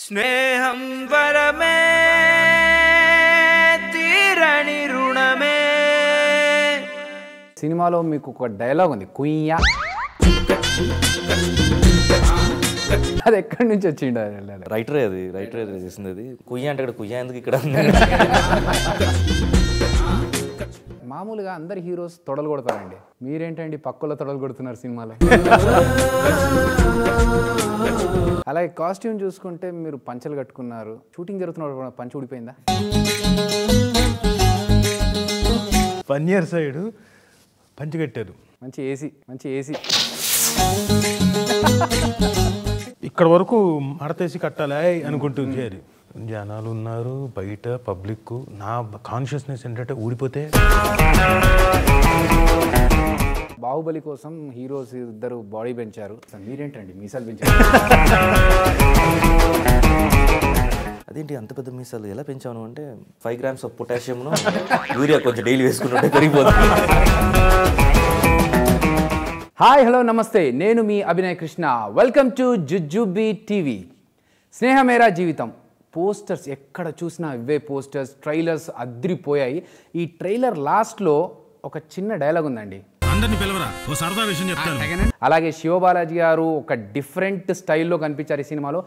స్నేహం వరమే తీరని రుణమే సినిమాలో మీకు ఒక డైలాగ్ ఉంది కుయ్యా అది ఎక్కడి నుంచి వచ్చిండు ఆ dialogue? రైటరే అది రైటరే చేసింది అది కుయ్య అంటే ఇక్కడ కుయ్య ఎందుకు ఇక్కడ మామూలుగా అందరు హీరోస్ తొడలు కొడతారండి మీరేంటండి పక్కలో తొడలు కొడుతున్నారు సినిమాలో అలాగే కాస్ట్యూమ్ చూసుకుంటే మీరు పంచలు కట్టుకున్నారు షూటింగ్ జరుగుతున్నప్పుడు పంచ ఊడిపోయిందా వన్ ఇయర్ సైడ్ పంచికట్టారు మంచి ఏసీ మంచి ఏసీ ఇక్కడ వరకు మడతేసి కట్టాలి అనుకుంటూ చేరి జనాలు ఉన్నారు బయట పబ్లిక్ నా కాన్షియస్నెస్ ఏంటంటే ఊడిపోతే బాహుబలి కోసం హీరోస్ ఇద్దరు బాడీ పెంచారు అసలు మీరేంటండి మీసాలు పెంచారు అదేంటి అంత పెద్ద మీసాలు ఎలా పెంచాను అంటే ఫైవ్ గ్రామ్స్ ఆఫ్ పొటాషియంను యూరియా కొంచెం డైలీ వేసుకుంటుంటే పెరిగిపోతుంది హాయ్ హలో నమస్తే నేను మీ Abhinay Krishna welcome to Jujubee TV Snehamera Jeevitham posters ఎక్కడ చూసినా ఇవే పోస్టర్స్ ట్రైలర్స్ అద్రిపోయాయి ఈ ట్రైలర్ లాస్ట్లో ఒక చిన్న డైలాగ్ ఉందండి అందరిని పిలవరా ఓ సరదా విషయం చెప్తాను అలాగే శివబాలాజీ గారు ఒక డిఫరెంట్ స్టైల్లో కనిపించారు ఈ సినిమాలో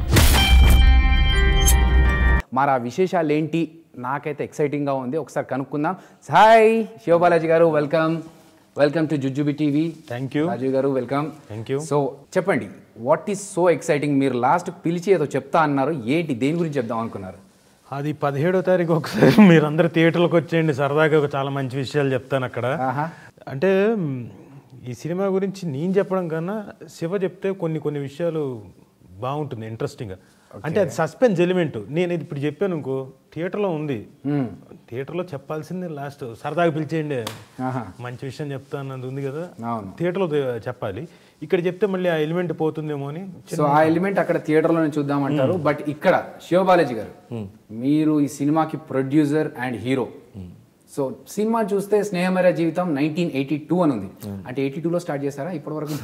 మరి ఆ విశేషాలు ఏంటి నాకైతే ఎక్సైటింగ్గా ఉంది ఒకసారి కనుక్కుందాం hi Sivabalaji garu welcome welcome to Jujubee TV thank you Rajeev garu welcome Thank you. So చెప్పండి వాట్ ఈస్ సో ఎక్సైటింగ్ మీరు లాస్ట్ పిలిచి ఏదో చెప్తా అన్నారు ఏంటి దేని గురించి చెప్దాం అనుకున్నారు అది పదిహేడో తారీఖు ఒకసారి మీరందరూ థియేటర్లకు వచ్చేయండి సరదాగా ఒక చాలా మంచి విషయాలు చెప్తాను అక్కడ ఆహా అంటే మ్, ఈ సినిమా గురించి నేను చెప్పడం కన్నా శివ చెప్తే కొన్ని కొన్ని విషయాలు బాగుంటుంది ఇంట్రెస్టింగ్గా అంటే అది సస్పెన్స్ ఎలిమెంట్ నేను ఇది ఇప్పుడు చెప్పాను ఇంకో థియేటర్లో ఉంది థియేటర్లో చెప్పాల్సింది లాస్ట్ సరదాగా పిలిచేయండి ఆహా మంచి విషయం చెప్తా అన్నది ఉంది కదా అవును థియేటర్లో తే- చెప్పాలి ఇక్కడ చెప్తే మళ్ళీ ఆ ఎలిమెంట్ పోతుందేమో అని సో ఆ ఎలిమెంట్ అక్కడ థియేటర్లోనే చూద్దామంటారు బట్ ఇక్కడ శివబాలాజీ గారు మీరు ఈ సినిమాకి ప్రొడ్యూసర్ అండ్ హీరో సో సినిమా చూస్తే స్నేహమర జీవితం నైన్టీన్ ఎయిటీ టూ అని ఉంది అంటే ఎయిటీ టూలో స్టార్ట్ చేశారా ఇప్పటి వరకు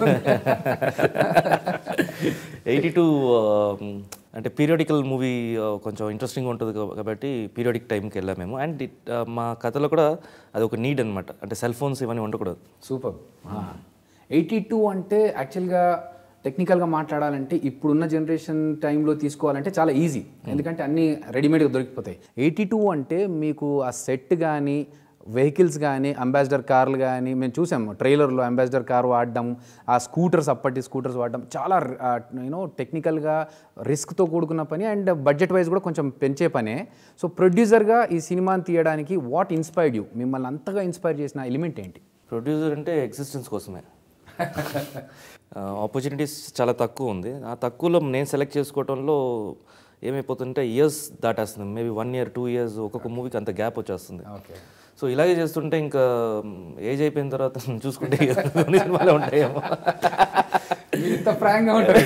ఎయిటీ టూ అంటే పీరియాడికల్ మూవీ కొంచెం ఇంట్రెస్టింగ్ ఉంటుంది కా- కాబట్టి పీరియాడిక్ టైంకి వెళ్ళాము మేము అండ్ మా కథలో కూడా అది ఒక నీడ్ అనమాట అంటే సెల్ ఫోన్స్ ఇవన్నీ ఉండకూడదు సూపర్ ఎయిటీ టూ అంటే యాక్చువల్గా టెక్నికల్గా మాట్లాడాలంటే ఇప్పుడున్న జనరేషన్ టైంలో తీసుకోవాలంటే చాలా ఈజీ ఎందుకంటే అన్నీ రెడీమేడ్గా దొరికిపోతాయి ఎయిటీ టూ అంటే మీకు ఆ సెట్ కానీ వెహికల్స్ కానీ అంబాసిడర్ కార్లు కానీ మేము చూసాము ట్రైలర్లో అంబాసిడర్ కార్ వాడడం ఆ స్కూటర్స్ అప్పటి స్కూటర్స్ వాడడం చాలా యూనో టెక్నికల్గా రిస్క్తో కూడుకున్న పని అండ్ బడ్జెట్ వైజ్ కూడా కొంచెం పెంచే పనే సో ప్రొడ్యూసర్గా ఈ సినిమాని తీయడానికి వాట్ ఇన్స్పైర్డ్ యూ మిమ్మల్ని అంతగా ఇన్స్పైర్ చేసిన ఎలిమెంట్ ఏంటి ప్రొడ్యూసర్ అంటే ఎగ్జిస్టెన్స్ కోసమే ఆపర్చునిటీస్ చాలా తక్కువ ఉంది ఆ తక్కువలో నేను సెలెక్ట్ చేసుకోవడంలో ఏమైపోతుందంటే ఇయర్స్ దాటేస్తుంది maybe one year two years ఒక్కొక్క మూవీకి అంత గ్యాప్ వచ్చేస్తుంది ఓకే సో ఇలాగే చేస్తుంటే ఇంకా ఏజ్ అయిపోయిన తర్వాత చూసుకుంటే కొన్ని సినిమాలే ఉంటాయేమో మీరు ఇంత ఫ్రాంక్ గా ఉంటారు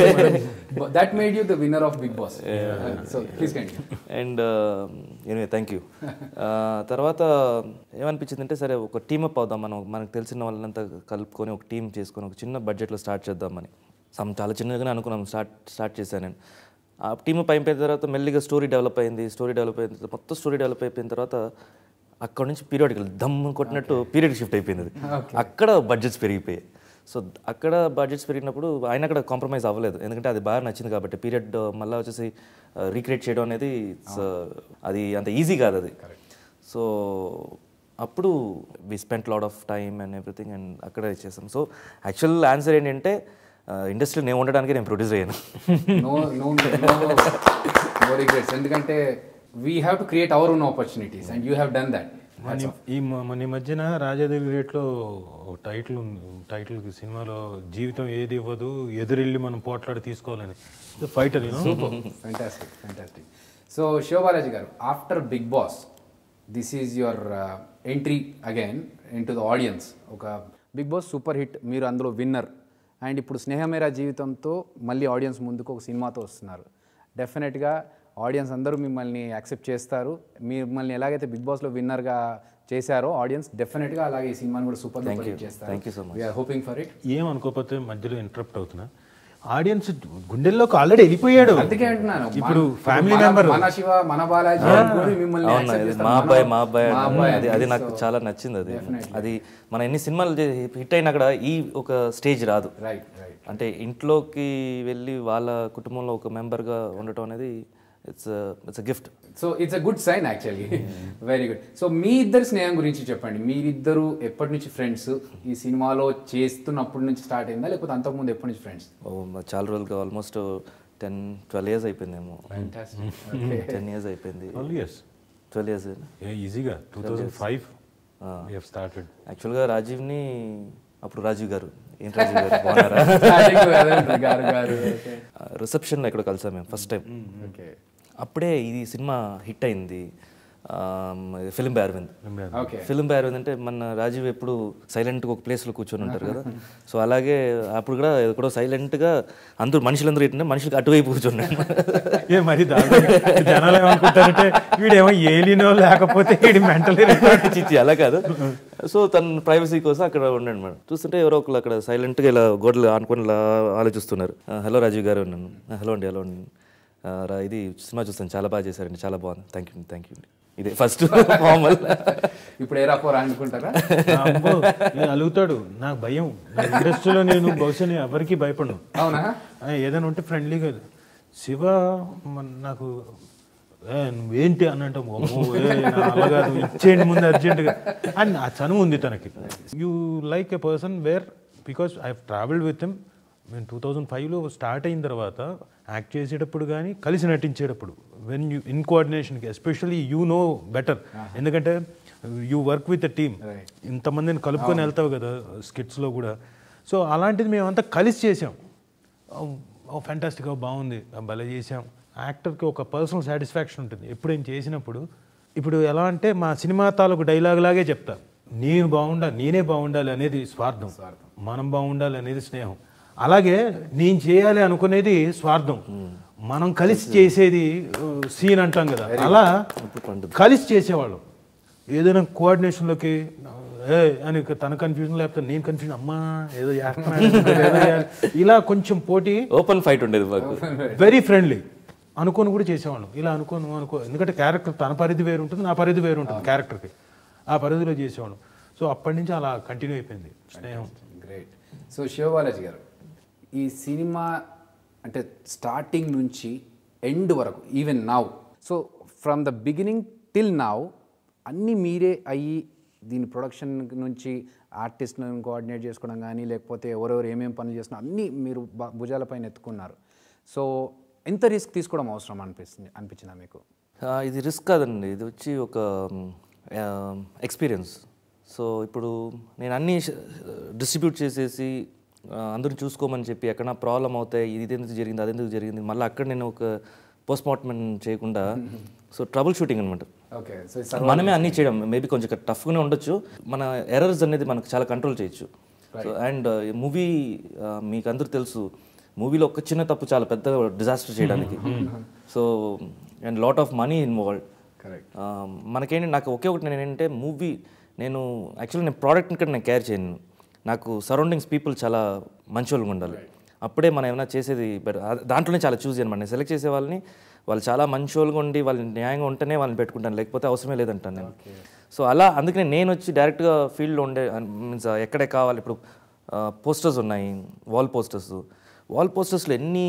that made you the winner of Bigg Boss so please continue and anyway thank you తర్వాత ఏమనిపించిందంటే సరే ఒక టీమ్ అప్ అవుదాం మనం మనకు తెలిసిన వాళ్ళంతా కలుపుకొని ఒక టీం చేసుకొని ఒక చిన్న బడ్జెట్లో స్టార్ట్ చేద్దామని సమ్ చాలా చిన్నగానే అనుకున్నాం స్టార్ట్ స్టార్ట్ చేశాను నేను ఆ టీమ్ అప్ అయిపోయిన తర్వాత మెల్లిగా స్టోరీ డెవలప్ అయింది స్టోరీ డెవలప్ అయిన తర్వాత మొత్తం స్టోరీ డెవలప్ అయిపోయిన తర్వాత అక్కడ నుంచి పీరియాడికల్ దమ్ కొట్టినట్టు పీరియడ్ షిఫ్ట్ అయిపోయింది అది. అక్కడ బడ్జెట్స్ పెరిగిపోయాయి సో అక్కడ బడ్జెట్స్ పెరిగినప్పుడు ఆయన అక్కడ కాంప్రమైజ్ అవ్వలేదు ఎందుకంటే అది బాగా నచ్చింది కాబట్టి పీరియడ్ మళ్ళీ వచ్చేసి రీక్రియేట్ చేయడం అనేది it's, uh, అది అంత ఈజీ కాదు అది సో అప్పుడు we spent lot of time and everything and అక్కడ చేసాం సో యాక్చువల్ ఆన్సర్ ఏంటంటే ఇండస్ట్రీలో నేను ఉండడానికి నేను ప్రొడ్యూస్ అయ్యాను నో నో నో రిగ్రెట్స్ ఎందుకంటే we have to create our own opportunities and you have done that మన ఈ మ- మన ఈ మధ్యన రాజాదేవి రేట్లో టైటిల్ ఉంది టైటిల్ సినిమాలో జీవితం ఏది ఇవ్వదు ఎదురెళ్ళి మనం పోట్లాడి తీసుకోవాలని fighter fantastic fantastic so Sivabalaji garu after Bigg Boss this is your entry again into the audience ఒక బిగ్ బాస్ సూపర్ హిట్ మీరు అందులో విన్నర్ అండ్ ఇప్పుడు స్నేహమేరా జీవితంతో మళ్ళీ ఆడియన్స్ ముందుకు ఒక సినిమాతో వస్తున్నారు డెఫినెట్గా ఆడియన్స్ అందరూ మిమ్మల్ని యాక్సెప్ట్ చేస్తారు మిమ్మల్ని ఎలాగైతే బిగ్ బాస్లో విన్నర్గా చేశారో ఆడియన్స్ డెఫినెట్గా అలాగే ఈ సినిమాని కూడా సూపర్ డూపర్ హిట్ చేస్తారు Thank you so much. We're hoping for it ఏమనుకోకపోతే మధ్యలో ఇంటరప్ట్ అవుతున్నా ఆడియన్స్ గుండెల్లోకి ఆల్రెడీ వెళ్ళిపోయాడు అందుకే అంటున్నాను ఇప్పుడు మన- ఫ్యామిలీ మన- మెంబర్ మన శివ మన బాలాజీ అనుకొని మిమ్మల్ని అవునా accept ఇది చేస్తారు. మా మన- అబ్బాయి మా అబ్బాయి మా అంటే అబ్బాయి అది అది అని. నాకు So, చాలా నచ్చింది అది Definitely. అది మన ఎన్ని సినిమాలు హిట్ అయినా అక్కడ ఈ ఒక స్టేజ్ రాదు రైట్ రైట్ అంటే ఇంట్లోకి వెళ్ళి వాళ్ళ కుటుంబంలో ఒక మెంబర్గా ఉండటం అనేది it's it's gift so it's a good sign actually very good so మీ ఇద్దరి స్నేహం గురించి చెప్పండి మీరిద్దరు ఎప్పటి నుంచి ఫ్రెండ్స్ ఈ సినిమాలో చేస్తున్నప్పటి నుంచి స్టార్ట్ అయిందా లేకపోతే అంతకుముందు ఎప్పటి నుంచి ఫ్రెండ్స్ చాలా రోజులుగా ఆల్మోస్ట్ టెన్ ట్వెల్వ్ ఇయర్స్ అయిపోయిందేమో టెన్ ఇయర్స్ అయిపోయింది ఇయర్స్ ట్వెల్వ్ ఇయర్స్ ఈజీగా టూ థౌజండ్ ఫైవ్ స్టార్టెడ్ యాక్చువల్గా రాజీవ్ని అప్పుడు రాజీవ్ గారు ఏం రాజీవ్ గారు బాగున్నారా గారు గారు రిసెప్షన్లో ఎక్కడ కలిసాం మేము ఫస్ట్ టైం ఓకే అప్పుడే ఇది సినిమా హిట్ అయింది film by Aravind okay film by Aravind అంటే మన రాజీవ్ ఎప్పుడు సైలెంట్గా ఒక ప్లేస్లో కూర్చొని ఉంటారు కదా సో అలాగే అప్పుడు కూడా ఎక్కడో సైలెంట్గా అందరూ మనుషులందరూ ఏంటంటే మనుషులకి అటువైపు కూర్చున్నాను ఏ మరి దారుణంగా జనాలు ఏమనుకుంటారంటే వీడేమో ఏలినో లేకపోతే వీడి మెంటలీ చిచ్చి అలా కాదు సో తన ప్రైవసీ కోసం అక్కడ ఉండండి మేడం చూస్తుంటే ఎవరో ఒకరు అక్కడ సైలెంట్గా ఇలా గోడలు ఆనుకొని ఇలా ఆలోచిస్తున్నారు హలో రాజీవ్ గారు అన్నాను హలో అండి హలో అండి ఆ, రా ఇది సినిమా చూస్తాను చాలా బాగా చేశారండి చాలా బాగుంది థ్యాంక్ యూ థ్యాంక్ యూ ఇదే ఫస్ట్ మామూలు ఇప్పుడు ఏ రాపోరా అనుకుంటారా అబ్బో, నేను అలుగుతాడు నాకు భయం నా ఇండస్ట్రీలో నేను బహుశా నేను ఎవరికి భయపడను అవునా ఆ, ఏదైనా ఉంటే ఫ్రెండ్లీగా శివ మన- నాకు ఏ, నువ్వేంటి అని అంటే అలాగాదు ఇచ్చేయండి ముందు అర్జెంటుగా అని ఆ చనువు ఉంది తనకి you like a person where because I travelled with him మేము టూ థౌజండ్ ఫైవ్లో స్టార్ట్ అయిన తర్వాత యాక్ట్ చేసేటప్పుడు కానీ కలిసి నటించేటప్పుడు వెన్ యూ ఇన్ కోఆర్డినేషన్కి ఎస్పెషల్లీ యూ నో బెటర్ ఎందుకంటే you work with a team ఇంతమందిని కలుపుకొని వెళ్తావు కదా స్కిట్స్లో కూడా సో అలాంటిది మేమంతా కలిసి చేసాం ఓ ఫ్యాంటాస్టిక్గా బాగుంది ఆ భలే చేసాం యాక్టర్కి ఒక పర్సనల్ సాటిస్ఫాక్షన్ ఉంటుంది ఎప్పుడేం చేసినప్పుడు ఇప్పుడు ఎలా అంటే మా సినిమా తాలూకు డైలాగ్ లాగే చెప్తా నేను బాగుండాలి నేనే బాగుండాలి అనేది స్వార్థం మనం బాగుండాలి అనేది స్నేహం అలాగే నేను చేయాలి అనుకునేది స్వార్థం మనం కలిసి చేసేది సీన్ అంటాం కదా అలా కలిసి చేసేవాళ్ళం ఏదైనా కోఆర్డినేషన్లోకి ఏ అని తన కన్ఫ్యూజన్ లేకపోతే నేను కన్ఫ్యూజన్ అమ్మా ఏదో చేస్తున్నాను, ఏదో చేయాలి. ఇలా కొంచెం పోటీ ఓపెన్ ఫైట్ ఉండేది మాకు వెరీ ఫ్రెండ్లీ అనుకోని కూడా చేసేవాళ్ళం ఇలా అనుకోను అనుకో ఎందుకంటే క్యారెక్టర్ తన పరిధి వేరు ఉంటుంది నా పరిధి వేరు ఉంటుంది క్యారెక్టర్కి ఆ పరిధిలో చేసేవాళ్ళం సో అప్పటి నుంచి అలా కంటిన్యూ అయిపోయింది స్నేహం గ్రేట్ సో శివబాలాజీ గారు ఈ సినిమా అంటే స్టార్టింగ్ నుంచి ఎండ్ వరకు even now so from the beginning till now అన్నీ మీరే అయ్యి దీని ప్రొడక్షన్ నుంచి ఆర్టిస్ట్లను కోఆర్డినేట్ చేసుకోవడం కానీ లేకపోతే ఎవరెవరు ఏమేమి పనులు చేస్తున్నా అన్నీ మీరు బ- భుజాలపైన ఎత్తుకున్నారు సో ఎంత రిస్క్ తీసుకోవడం అవసరం అనిపిస్తుంది అనిపించిందా మీకు ఆ, ఇది రిస్క్ కాదండి ఇది వచ్చి ఒక ఎక్స్పీరియన్స్ సో ఇప్పుడు నేను అన్నీ డిస్ట్రిబ్యూట్ చేసేసి ఆ, అందరూ చూసుకోమని చెప్పి ఎక్కడ ప్రాబ్లం అవుతాయి ఇది ఎందుకు జరిగింది అది ఎందుకు జరిగింది మళ్ళీ అక్కడ నేను ఒక పోస్ట్ మార్టం చేయకుండా సో ట్రబుల్ షూటింగ్ అనమాట ఓకే సో మనమే అన్నీ చేయడం మేబీ కొంచెం టఫ్గానే ఉండొచ్చు మన ఎర్రర్స్ అనేది మనకు చాలా కంట్రోల్ చేయొచ్చు సో అండ్ మూవీ మీకు అందరూ తెలుసు మూవీలో ఒక చిన్న తప్పు చాలా పెద్ద డిజాస్టర్ చేయడానికి so and lot of money involve Correct. మనకేంటి నాకు ఒకే ఒకటి నేను ఏంటంటే మూవీ నేను యాక్చువల్లీ నేను ప్రోడక్ట్ని కూడా నేను క్యారీ చేయను నాకు సరౌండింగ్స్ పీపుల్ చాలా మంచి వాళ్ళగా ఉండాలి అప్పుడే మనం ఏమైనా చేసేది better. ఆ- దాంట్లోనే చాలా చూస్ అనమాట నేను సెలెక్ట్ చేసే వాళ్ళని వాళ్ళు చాలా మంచి వాళ్ళగా ఉండి వాళ్ళు న్యాయంగా ఉంటేనే వాళ్ళని పెట్టుకుంటాను లేకపోతే అవసరమే లేదంటాను నేను సో అలా అందుకనే నేను వచ్చి డైరెక్ట్గా ఫీల్డ్లో ఉండే మీన్స్ ఎక్కడే కావాలి ఇప్పుడు పోస్టర్స్ ఉన్నాయి వాల్ పోస్టర్స్ వాల్ పోస్టర్స్లో ఎన్ని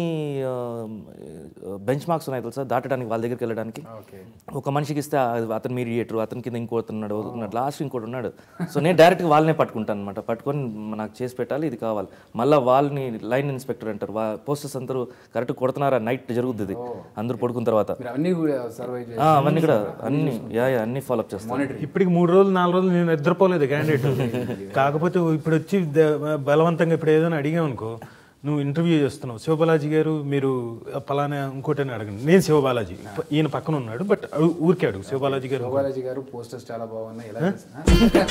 బెంచ్ మార్క్స్ ఉన్నాయి తెలుసా దాటడానికి వాళ్ళ దగ్గరికి వెళ్ళడానికి ఒక మనిషికి ఇస్తే ఆ- అతను మీడియేటర్ అతని కింద ఇంకోటి ఉన్నాడు ఉన్నాడు లాస్ట్ ఇంకోటి ఉన్నాడు సో నేను డైరెక్ట్గా వాళ్ళనే పట్టుకుంటాను అనమాట పట్టుకొని నాకు చేసి పెట్టాలి ఇది కావాలి మళ్ళీ వాళ్ళని లైన్ ఇన్స్పెక్టర్ అంటారు వా పోస్టర్స్ అందరూ కరెక్ట్ కొడుతున్నారా నైట్ జరుగుతుంది ఇది అందరూ పడుకున్న తర్వాత మీరు అన్నీ కూడా సర్వైవ్ ఆ, అవన్నీ కూడా అన్ని యా యా అన్ని ఫాలో అప్ చేస్తాను ఇప్పటికి మూడు రోజులు నాలుగు రోజులు నేను నిద్రపోలేదు క్యాండిడేట్ కాకపోతే ఇప్పుడు వచ్చి ద- బలవంతంగా ఇప్పుడు ఏదైనా అడిగామనుకో నువ్వు ఇంటర్వ్యూ చేస్తున్నావు శివబాలాజీ గారు మీరు పలానా ఇంకోటి అని అడగండి నేను శివబాలాజీ ఈయన పక్కన ఉన్నాడు బట్ ఊరికే అడుగు శివబాలాజీ గారు శివబాలాజీ గారు పోస్టర్స్ చాలా బాగున్నాయి ఎలా చేస్తున్నా?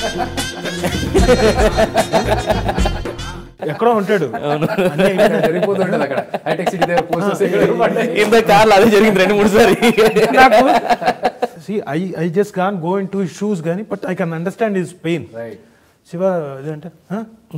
ఎక్కడో ఉంటాడు అన్నీ అయిపోయినాయి. జరిగిపోతుంటది అక్కడ హైటెక్ సిటీ దగ్గర పోస్టర్స్ ఎక్కడ పడ్డాయి. ఇంత కార్లు అదే జరిగింది రెండు మూడు సారి నాకు see I I just can go into shoes కానీ but I can understand his pain right Shiva అదంటే "హ?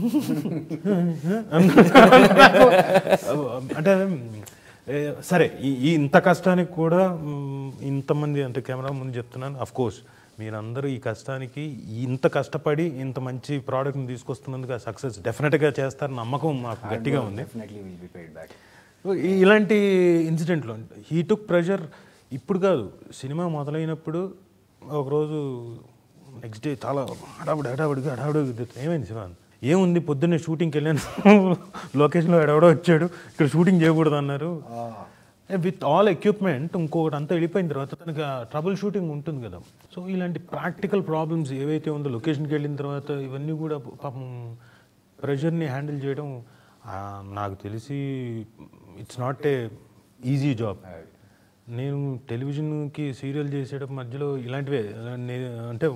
అంటే ఏ, సరే ఈ ఈ ఇంత కష్టానికి కూడా మ్, ఇంతమంది అంటే కెమెరా ముందు చెప్తున్నాను అఫ్ కోర్స్ మీరందరూ ఈ కష్టానికి ఇంత కష్టపడి ఇంత మంచి ప్రోడక్ట్ని తీసుకొస్తున్నందుకు సక్సెస్ డెఫినెట్గా చేస్తారని నమ్మకం మాకు గట్టిగా ఉంది definitely will be paid back ఈ- ఇలాంటి ఇన్సిడెంట్లు హీ టుక్ ప్రెషర్ ఇప్పుడు కాదు సినిమా మొదలైనప్పుడు ఒకరోజు నెక్స్ట్ డే చాలా హడావుడి హడావుడిగా హడావుడి ఏమైంది శివ ఏముంది పొద్దున్నే షూటింగ్కి వెళ్ళాను లొకేషన్లో ఎడవడో వచ్చాడు ఇక్కడ షూటింగ్ చేయకూడదు అన్నారు విత్ ఆల్ ఎక్విప్మెంట్ ఇంకొకటి అంతా వెళ్ళిపోయిన తర్వాత తనకి ట్రబుల్ షూటింగ్ ఉంటుంది కదా సో ఇలాంటి ప్రాక్టికల్ ప్రాబ్లమ్స్ ఏవైతే ఉందో లొకేషన్కి వెళ్ళిన తర్వాత ఇవన్నీ కూడా పాపం ప్రెషర్ని హ్యాండిల్ చేయడం ఆ, నాకు తెలిసి it's not a easy job నేను టెలివిజన్కి సీరియల్ చేసేటప్పుడు మధ్యలో ఇలాంటివే నే- అంటే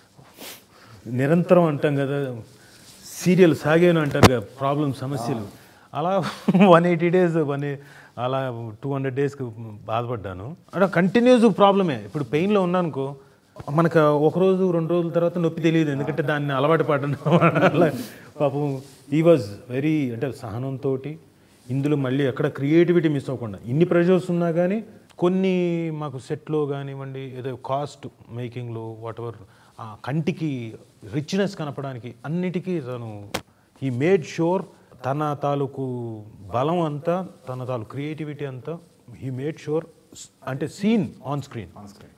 నిరంతరం అంటాం కదా సీరియల్ సాగేను అంటారు కదా ప్రాబ్లమ్ సమస్యలు అలా వన్ ఎయిటీ డేస్ వన్ అలా టూ హండ్రెడ్ డేస్కి బాధపడ్డాను అంటే కంటిన్యూస్ ప్రాబ్లమే ఇప్పుడు పెయిన్లో ఉన్నానుకో మనకు ఒక రోజు రెండు రోజుల తర్వాత నొప్పి తెలియదు ఎందుకంటే దాన్ని అలవాటు పడ్డాను అలా పాపం ఈ వాజ్ వెరీ అంటే సహనంతో ఇందులో మళ్ళీ ఎక్కడ క్రియేటివిటీ మిస్ అవ్వకుండా ఇన్ని ప్రెషర్స్ ఉన్నా కానీ కొన్ని మాకు సెట్లో కానివ్వండి ఏదో కాస్ట్ మేకింగ్లో వాట్ ఎవర్ ఆ కంటికి రిచ్నెస్ కనపడానికి అన్నిటికీ తను ఈ మేడ్ షోర్ తన తాలూకు బలం అంతా తన తాలూకు క్రియేటివిటీ అంతా హీ మేడ్ షోర్ అంటే సీన్ ఆన్ స్క్రీన్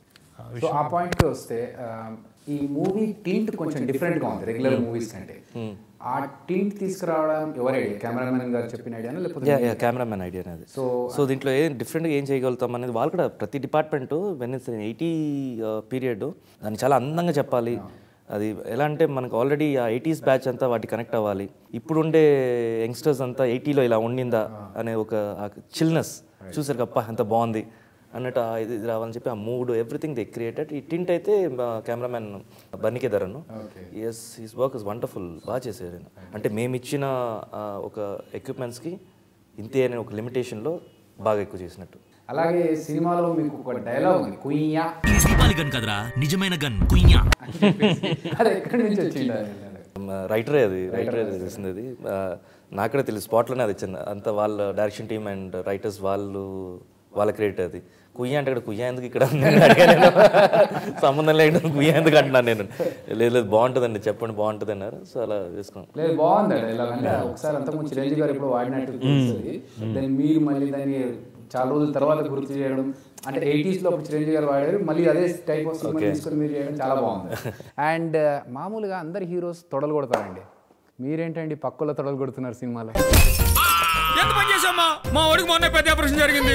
సో ఆ పాయింట్కి వస్తే ఆ, ఈ మూవీ టీంట్ కొంచెం డిఫరెంట్గా ఉంది రెగ్యులర్ మూవీస్ కంటే ఆ టీంట్ తీసుకురావడం ఎవరి ఐడియా కెమెరామెన్ గారు చెప్పిన ఐడియానా లేకపోతే యా యా కెమెరామెన్ ఐడియా అనేది సో సో దీంట్లో ఏం డిఫరెంట్గా ఏం చేయగలుగుతాం అనేది వాళ్ళు కూడా ప్రతి department when it's eighty period దాన్ని చాలా అందంగా చెప్పాలి అది ఎలా అంటే మనకు ఆల్రెడీ ఆ ఎయిటీస్ బ్యాచ్ అంతా వాటి కనెక్ట్ అవ్వాలి ఇప్పుడు ఉండే యంగ్స్టర్స్ అంతా ఎయిటీలో ఇలా ఉండిందా అనే ఒక చిల్నెస్ చూసారు కప్ప ఎంత బాగుంది అన్నట్టు ఆ ఇది ఇది రావాలని చెప్పి ఆ మూడ్ ఎవ్రీథింగ్ దే క్రియేటెడ్ ఈ టింట్ అయితే కెమెరామెన్ బన్నికేదరను yes his work is wonderful బాగా చేశారు ఆయన. అంటే మేము ఇచ్చిన ఆ, ఒక ఎక్విప్మెంట్స్కి ఇంతే అనే ఒక లిమిటేషన్లో బాగా ఎక్కువ చేసినట్టు అలాగే సినిమాలో మీకు ఒక డైలాగ్ ఉంది కుయ్యా ఇది దీపావళి గన్ కదరా నిజమైన గన్ కుయ్యా అని చెప్పేసి అది ఎక్కడి నుంచి వచ్చింది ఆ dialogue? రైటరే అది రైటరే చేసింది అది ఆ, నాకు కూడా తెలియదు స్పాట్లోనే అది వచ్చింది అంత వాళ్ళ డైరెక్షన్ టీమ్ అండ్ రైటర్స్ వాళ్ళు వాళ్ళ క్రియేట్ అది కుయ్య అంటే ఇక్కడ కుయ్య ఎందుకు ఇక్కడ నేను అడిగాను నేను. సంబంధం లేకుండా కుయ్య ఎందుకు అంటున్నాను నేను లేదు లేదు బాగుంటుందండి చెప్పండి బాగుంటుంది అన్నారు సో అలా వేసుకున్నాం లేదు బాగుంది ఆ డైలాగ్ అంటే ఒకసారి అంతకుముందు చిరంజీవి గారు ఇప్పుడు వాడినట్టు తెలుస్తుంది దాన్ని మీరు మళ్ళీ దాన్ని చాలా రోజుల తర్వాత గుర్తు చేయడం అంటే ఎయిటీస్ లో అప్పుడు చిరంజీవి గారు వాడారు మళ్ళీ అదే టైప్ ఆఫ్ సినిమా తీసుకొని మీరు చేయడం చాలా బాగుంది అండ్ మామూలుగా అందరు హీరోస్ తొడలు కొడతారండి మీరేంటండి పక్కలో తొడలు కొడుతున్నారు సినిమాలో ఎంత పని చేసామ్మా మా వాడికి మొన్న పెద్ద ఆపరేషన్ జరిగింది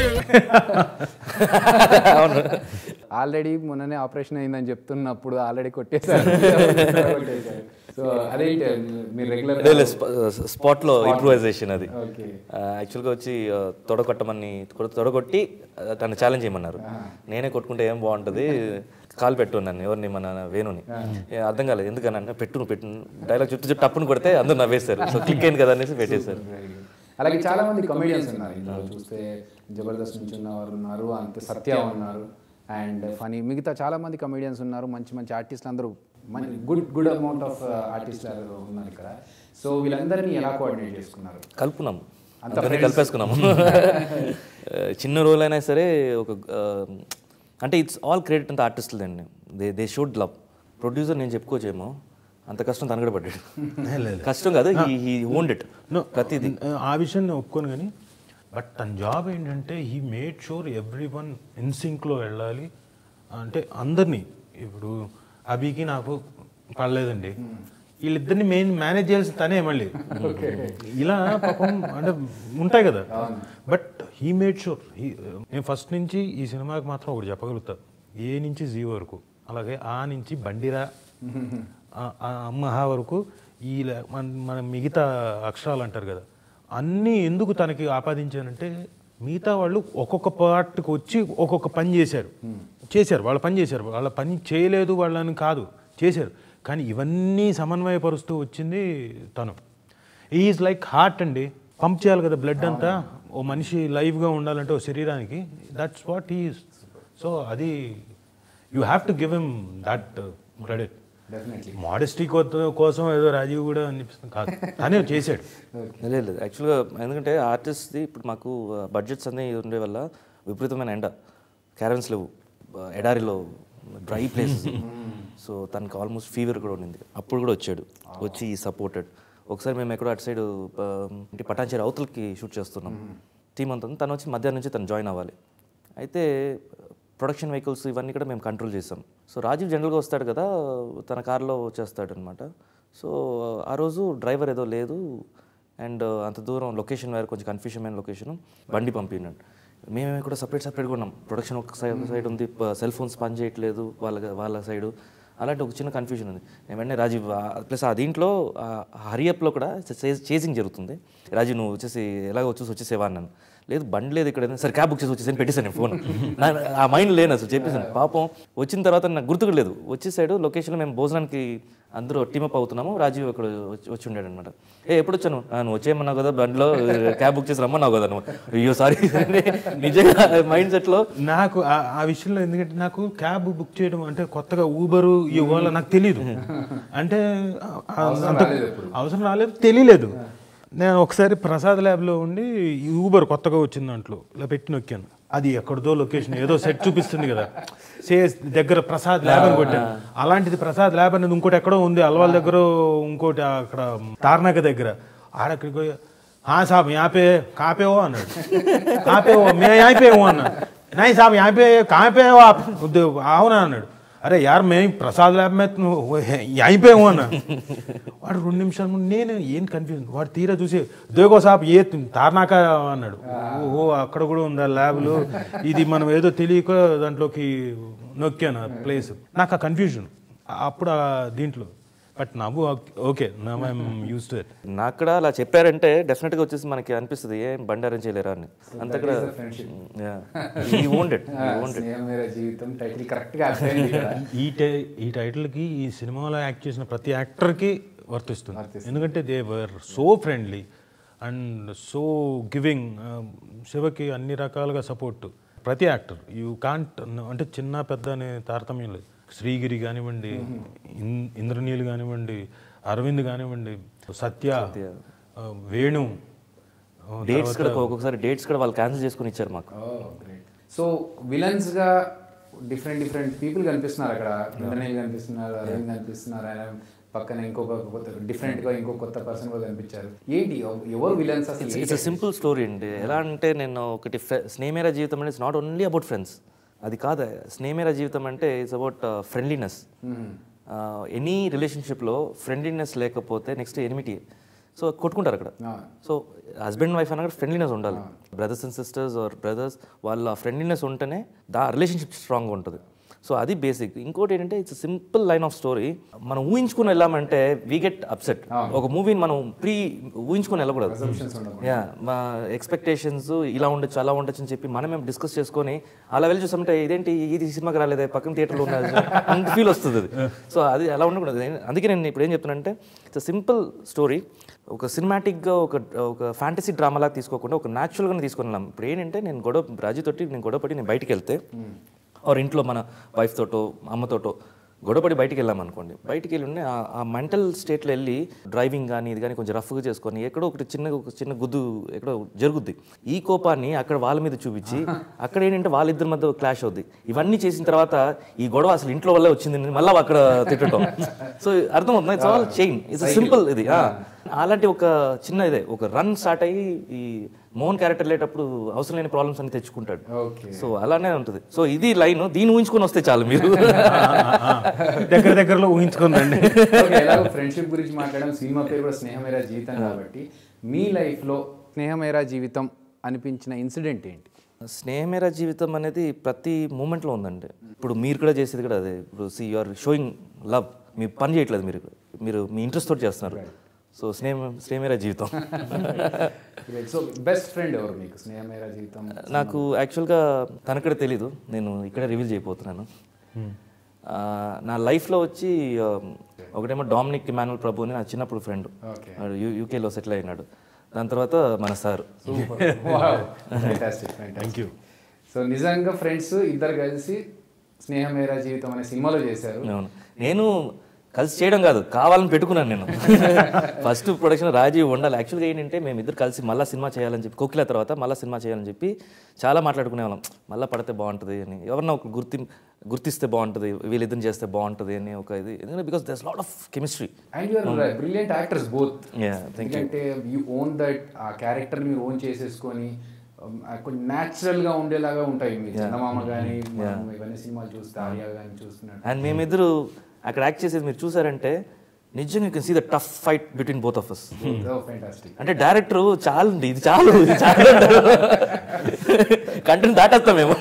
ఆల్రెడీ మొన్ననే ఆపరేషన్ అయిందని చెప్తున్నప్పుడు ఆల్రెడీ కొట్టేశారు కొట్టేశారు సో అదేంటి మీరు రెగ్యులర్ స్పాట్లో ఇంప్రూవైజేషన్ అది ఓకే యాక్చువల్గా వచ్చి ఆ, తొడగొట్టమని తొడ- తొడగొట్టి ఆ, తను ఛాలెంజ్ చేయమన్నారు నేనే కొట్టుకుంటే ఏం బాగుంటుంది కాలు పెట్టు నన్ను ఎవరిని మన వేణుని ఏ, అర్థం కాలేదు ఎందుకని అంటే పెట్టు నువ్వు పెట్టు డైలాగ్ చుట్టూ చుట్టూ టప్పును కొడితే అందరూ నవ్వేశారు సో క్లిక్ అయింది కదా అనేసి పెట్టేశారు అలాగే చాలా మంది కమెడియన్స్ ఉన్నారు ఇందులో చూస్తే జబర్దస్త్ నుంచి ఉన్నవారు ఉన్నారు అంతే సత్య ఉన్నారు అండ్ ఫనీ మిగతా చాలా మంది కమెడియన్స్ ఉన్నారు మంచి మంచి ఆర్టిస్టులు అందరూ గుడ్ గుడ్ అమౌంట్ ఆఫ్ ఆర్టిస్టులు ఉన్నారు ఇక్కడ సో వీళ్ళందరినీ ఎలా కోఆర్డినేట్ చేసుకున్నారు కలుపుకున్నాం అందరినీ కలిపేసుకున్నాము చిన్న రోల్ అయినా సరే ఒక ఆ, అంటే ఇట్స్ ఆల్ క్రెడిట్ అంత ఆర్టిస్టులదండి they they should love producer నేను చెప్పుకోవచ్చేమో అంత కష్టం తనగడ పడ్డాడు కష్టం కాదు హీ ఓన్డ్ ఇట్ ప్రతిదీ ఆ విషయాన్ని ఒప్పుకోను కానీ బట్ తన జాబ్ ఏంటంటే he made sure everyone ఇన్సింక్లో వెళ్ళాలి అంటే అందరినీ ఇప్పుడు అభికి నాకు పడలేదండి వీళ్ళిద్దరిని మెయిన్ మేనేజ్ చేయాల్సి తనే మళ్ళీ ఇలా పాపం అంటే ఉంటాయి కదా but he made sure he నేను ఫస్ట్ నుంచి ఈ సినిమాకి మాత్రం ఒకటి చెప్పగలుగుతా ఏ నుంచి జీ వరకు అలాగే ఆ నుంచి బండిరా ఆ- ఆ అమ్మహ వరకు ఈ ల- మన మన మిగతా అక్షరాలు అంటారు కదా అన్నీ ఎందుకు తనకి ఆపాదించానంటే మిగతా వాళ్ళు ఒక్కొక్క పార్ట్కి వచ్చి ఒక్కొక్క పని చేశారు చేశారు వాళ్ళ పని చేశారు వాళ్ళ పని చేయలేదు వాళ్ళని కాదు చేశారు కానీ ఇవన్నీ సమన్వయపరుస్తూ వచ్చింది తను ఈజ్ లైక్ హార్ట్ అండి పంప్ చేయాలి కదా బ్లడ్ అంతా ఓ మనిషి లైవ్గా ఉండాలంటే ఓ శరీరానికి దట్స్ వాట్ ఈజ్ సో అది you have to give him that credit definitely modesty కోసం ఏదో రాజీవ్ కూడా అనిపిస్తుంది కాదు కానీ చేశాడు లేదు లేదు యాక్చువల్గా ఎందుకంటే ఆర్టిస్ట్ది ఇప్పుడు మాకు బడ్జెట్స్ అన్నీ ఉండే వల్ల విపరీతమైన ఎండ క్యారన్స్ లేవు ఆ, ఎడారిలో డ్రై ప్లేసెస్ సో తనకు ఆల్మోస్ట్ ఫీవర్ కూడా ఉండింది అప్పుడు కూడా వచ్చాడు వచ్చి సపోర్టెడ్ ఒకసారి మేము ఎక్కడో అటు సైడ్ ఇంటి పటాన్చేరి అవతలకి షూట్ చేస్తున్నాం టీం అంతా ఉంది. తను వచ్చి మధ్యాహ్నం నుంచి తను జాయిన్ అవ్వాలి అయితే ప్రొడక్షన్ వెహికల్స్ ఇవన్నీ కూడా మేము కంట్రోల్ చేసాం సో రాజీవ్ జనరల్గా వస్తాడు కదా తన కార్లో వచ్చేస్తాడు అనమాట సో ఆ రోజు డ్రైవర్ ఏదో లేదు అండ్ అంత దూరం లొకేషన్ వేరే కొంచెం కన్ఫ్యూషన్ అయిన లొకేషన్ బండి పంపినాడు మేమే కూడా సపరేట్ సపరేట్గా ఉన్నాం ప్రొడక్షన్ ఒక సైడ్ ఒక సైడ్ ఉంది సెల్ ఫోన్స్ పని చేయట్లేదు వాళ్ళ వాళ్ళ సైడు అలాంటి ఒక చిన్న కన్ఫ్యూజన్ ఉంది నేను వెంటనే రాజీవ్ ప్లస్ ఆ దీంట్లో హరియప్లో కూడా చేసింగ్ జరుగుతుంది రాజీవ్ నువ్వు వచ్చేసి ఎలాగ వచ్చేసి వచ్చేసేవా అన్నాను లేదు బండి లేదు ఇక్కడ సరే క్యాబ్ బుక్ చేసి వచ్చేసాను పెట్టేశాను నేను ఫోన్ నా- ఆ మైండ్ లేను అసలు చెప్పేసాను పాపం వచ్చిన తర్వాత నాకు గుర్తుకు లేదు వచ్చేసాడు లొకేషన్లో మేము భోజనానికి అందరూ టీమప్ అవుతున్నాము రాజీవ్ ఇక్కడ వచ్చి వచ్చి ఉండాడు అనమాట ఏ ఎప్పుడు వచ్చాను "ఆ, నువ్వు వచ్చేయమన్నావు కదా బండిలో క్యాబ్ బుక్ చేసి రమ్మన్నావు కదా నువ్వు అయ్యో సారీ నిజంగా మైండ్ సెట్లో నాకు ఆ- ఆ విషయంలో ఎందుకంటే నాకు క్యాబ్ బుక్ చేయడం అంటే కొత్తగా ఊబరు ఈ ఓలా నాకు తెలియదు అంటే ఆ- ఆ- అంత అవసరం రాలేదు తెలియలేదు నేను ఒకసారి ప్రసాద్ ల్యాబ్లో ఉండి ఈ ఊబర్ కొత్తగా వచ్చింది దాంట్లో ఇలా పెట్టి నొక్కాను అది ఎక్కడిదో లొకేషన్ ఏదో సెట్ చూపిస్తుంది కదా సే దగ్గర ప్రసాద్ ల్యాబ్ అని కొట్టాను అలాంటిది ప్రసాద్ ల్యాబ్ అనేది ఇంకోటి ఎక్కడో ఉంది అల్వాల్ దగ్గర ఇంకోటి అక్కడ తార్నాక దగ్గర ఆడక్కడికి పోయి हाँ साहब यहाँ पे कहाँ पे हो अन्न कहाँ पे हो मैं यहाँ पे हूँ अन्न नहीं साहब यहाँ पे कहाँ पे हो आप उद- आओ ना అన్నాడు అరే యార్ మేము ప్రసాద్ ల్యాబ్ మే యहीं पे हूँ అన్న వాడు రెండు నిమిషాలు ముందు నేను ఏం కన్ఫ్యూజన్ వాడు తీరా చూసి దేగో సాబ్ ఏ తార్నాక అన్నాడు ఓ అక్కడ కూడా ఉందా ల్యాబ్లు ఇది మనం ఏదో తెలియక దాంట్లోకి నొక్కాను ప్లేస్ నాకు ఆ కన్ఫ్యూజన్ అప్పుడు ఆ దీంట్లో బట్ నవ్వు okay now I'm used to it నాకు కూడా అలా చెప్పారంటే డెఫినెట్గా వచ్చేసి మనకి అనిపిస్తుంది ఏం బండి అరేంజ్ చేయలేరా అని అంత కూడా ఈ ఓన్డెడ్ స్నేహం మేరా జీవితం టైటిల్ కరెక్ట్గా అర్థమైంది కదా ఈ టై ఈ టైటిల్కి ఈ సినిమాలో యాక్ట్ చేసిన ప్రతి యాక్టర్కి వర్తిస్తుంది ఎందుకంటే they were so friendly and so giving శివకి అన్ని రకాలుగా సపోర్ట్ ప్రతి యాక్టర్ యూ కాంట్ అంటే చిన్న పెద్ద అనే తారతమ్యం లేదు శ్రీగిరి కానివ్వండి ఇన్- ఇంద్రనీల్ కానివ్వండి అరవింద్ కానివ్వండి సత్య ఆ, వేణు ఆ, డేట్స్ కూడా ఒక్కొక్కసారి డేట్స్ కూడా వాళ్ళు క్యాన్సిల్ చేసుకుని ఇచ్చారు మాకు సో విలన్స్ గా డిఫరెంట్ డిఫరెంట్ పీపుల్ కనిపిస్తున్నారు అక్కడ ఇంద్రనీల్ కనిపిస్తున్నారు అరవింద్ కనిపిస్తున్నారు ఆయన పక్కన ఇంకొక కొత్త డిఫరెంట్ గా ఇంకో కొత్త పర్సన్ కూడా కనిపించారు ఏంటి ఎవరు విలన్స్ అసలు ఇట్స్ సింపుల్ స్టోరీ అండి ఎలా అంటే నేను ఒకటి ఫ్రె- స్నేహమేరా జీవితం అంటే it's not only about friends అది కాదు స్నేహమేరా జీవితం అంటే ఇట్స్ అబౌట్ ఫ్రెండ్లీనెస్ ఎనీ రిలేషన్షిప్లో ఫ్రెండ్లీనెస్ లేకపోతే నెక్స్ట్ ఎనిమిటీ సో కొట్టుకుంటారు అక్కడ సో హస్బెండ్ వైఫ్ అన్నక్కడ ఫ్రెండ్లీనెస్ ఉండాలి brothers and sisters or brothers వాళ్ళ ఫ్రెండ్లీనెస్ ఉంటేనే దా రిలేషన్షిప్ స్ట్రాంగ్గా ఉంటుంది సో అది బేసిక్ ఇంకోటి ఏంటంటే it's simple line of story మనం ఊహించుకుని వెళ్ళామంటే వీ గెట్ అప్సెట్ ఒక మూవీని మనం ప్రీ ఊహించుకొని వెళ్ళకూడదు యా మా ఎక్స్పెక్టేషన్స్ ఇలా ఉండొచ్చు అలా ఉండొచ్చు అని చెప్పి మనం మేము డిస్కస్ చేసుకొని అలా వెళ్ళి చూసామంటే ఇదేంటి ఇది సినిమాకి రాలేదే పక్కన థియేటర్లో ఉన్నది అంత ఫీల్ వస్తుంది అది సో అది అలా ఉండకూడదు అందుకే నేను ఇప్పుడు ఏం చెప్తున్నానంటే ఇట్స్ సింపుల్ స్టోరీ ఒక సినిమాటిక్గా ఒక ఒక ఫ్యాంటసీ డ్రామాలా తీసుకోకుండా ఒక న్యాచురల్గానే తీసుకొని వెళ్ళాం ఇప్పుడు ఏంటంటే నేను గొడవ రాజు తోటి నేను గొడవ పడి నేను బయటికి వెళ్తే ఆర్ ఇంట్లో మన వైఫ్ తోటో అమ్మతోటో గొడవపడి బయటికి వెళ్ళాం అనుకోండి బయటికి వెళ్ళి ఉండే ఆ- ఆ మెంటల్ స్టేట్లో వెళ్ళి డ్రైవింగ్ కానీ ఇది కానీ కొంచెం రఫ్గా చేసుకొని ఎక్కడో ఒకటి చిన్న ఒక చిన్న గుద్దు ఎక్కడో జరుగుద్ది ఈ కోపాన్ని అక్కడ వాళ్ళ మీద చూపించి అక్కడ ఏంటంటే వాళ్ళిద్దరి మధ్య క్లాష్ అవుద్ది ఇవన్నీ చేసిన తర్వాత ఈ గొడవ అసలు ఇంట్లో వల్లే వచ్చింది అని మళ్ళీ అక్కడ తిట్టడం సో అర్థమవుతుంది it's all chain it's simple ఇది ఆ. అలాంటి ఒక చిన్న ఇదే ఒక రన్ స్టార్ట్ అయ్యి ఈ మోహన్ క్యారెక్టర్ వెళ్ళేటప్పుడు అవసరం లేని ప్రాబ్లమ్స్ అన్ని తెచ్చుకుంటాడు ఓకే సో అలానే ఉంటుంది సో ఇది లైన్ దీన్ని ఊహించుకొని వస్తే చాలు మీరు దగ్గర దగ్గరలో ఊహించుకుందండి ఓకే ఎలాగో ఫ్రెండ్షిప్ గురించి మాట్లాడడం సినిమా పేరు కూడా స్నేహమేరా జీవితం కాబట్టి మీ లైఫ్లో స్నేహమేరా జీవితం అనిపించిన ఇన్సిడెంట్ ఏంటి స్నేహమేరా జీవితం అనేది ప్రతి మూమెంట్లో ఉందండి ఇప్పుడు మీరు కూడా చేసేది కూడా అదే ఇప్పుడు see you are showing love మీ పని చేయట్లేదు మీరు మీరు మీ ఇంట్రెస్ట్ తోటి చేస్తున్నారు సో స్నేహం స్నేహమేరా జీవితం సో బెస్ట్ ఫ్రెండ్ ఎవరు మీకు స్నేహమేరా జీవితం నాకు యాక్చువల్గా తనకడే తెలీదు నేను ఇక్కడే రివీల్ చేయబోతున్నాను ఆ, నా లైఫ్లో వచ్చి ఆ, ఒకటేమో డామినిక్ ఇమానుల్ ప్రభు అని నా చిన్నప్పుడు ఫ్రెండ్ Okay. యూకేలో సెటిల్ అయినాడు దాని తర్వాత మన సార్ థ్యాంక్ యూ సో నిజంగా ఫ్రెండ్స్ ఇద్దరు కలిసి స్నేహమేరా జీవితం అనే సినిమాలో చేశారు అవును నేను కలిసి చేయడం కాదు కావాలని పెట్టుకున్నాను నేను ఫస్ట్ ప్రొడక్షన్ రాజీవ్ ఉండాలి యాక్చువల్గా ఏంటంటే మేము ఇద్దరు కలిసి మళ్ళీ సినిమా చేయాలని చెప్పి కోకిల తర్వాత మళ్ళీ సినిమా చేయాలని చెప్పి చాలా మాట్లాడుకునే వాళ్ళం మళ్ళీ పడితే బాగుంటుంది అని ఎవరన్నా ఒక గుర్తి గుర్తిస్తే బాగుంటుంది వీళ్ళిద్దరిని చేస్తే బాగుంటుంది అని ఒక ఇది ఎందుకంటే because this lot of chemistry and you're brilliant actors both Yeah, thank you. ఎందుకంటే యూ ఓన్ దట్ ఆ క్యారెక్టర్ మీరు ఓన్ చేసేసుకొని um, ఆ కొంచెం natural గా ఉండేలాగా ఉంటాయి మీ చందమామ కానీ ఇవన్నీ సినిమాలు చూస్తే ఆర్యా కానీ చూస్తున్నట్టు అండ్ మేమిద్దరు అక్కడ యాక్ట్ చేసేది మీరు చూసారంటే నిజంగా you can see the tough fight between both of us fantastic అంటే డైరెక్టర్ చాలు ఇది చాలు ఇది చాలు కంటెంట్ దాటేస్తాం మేము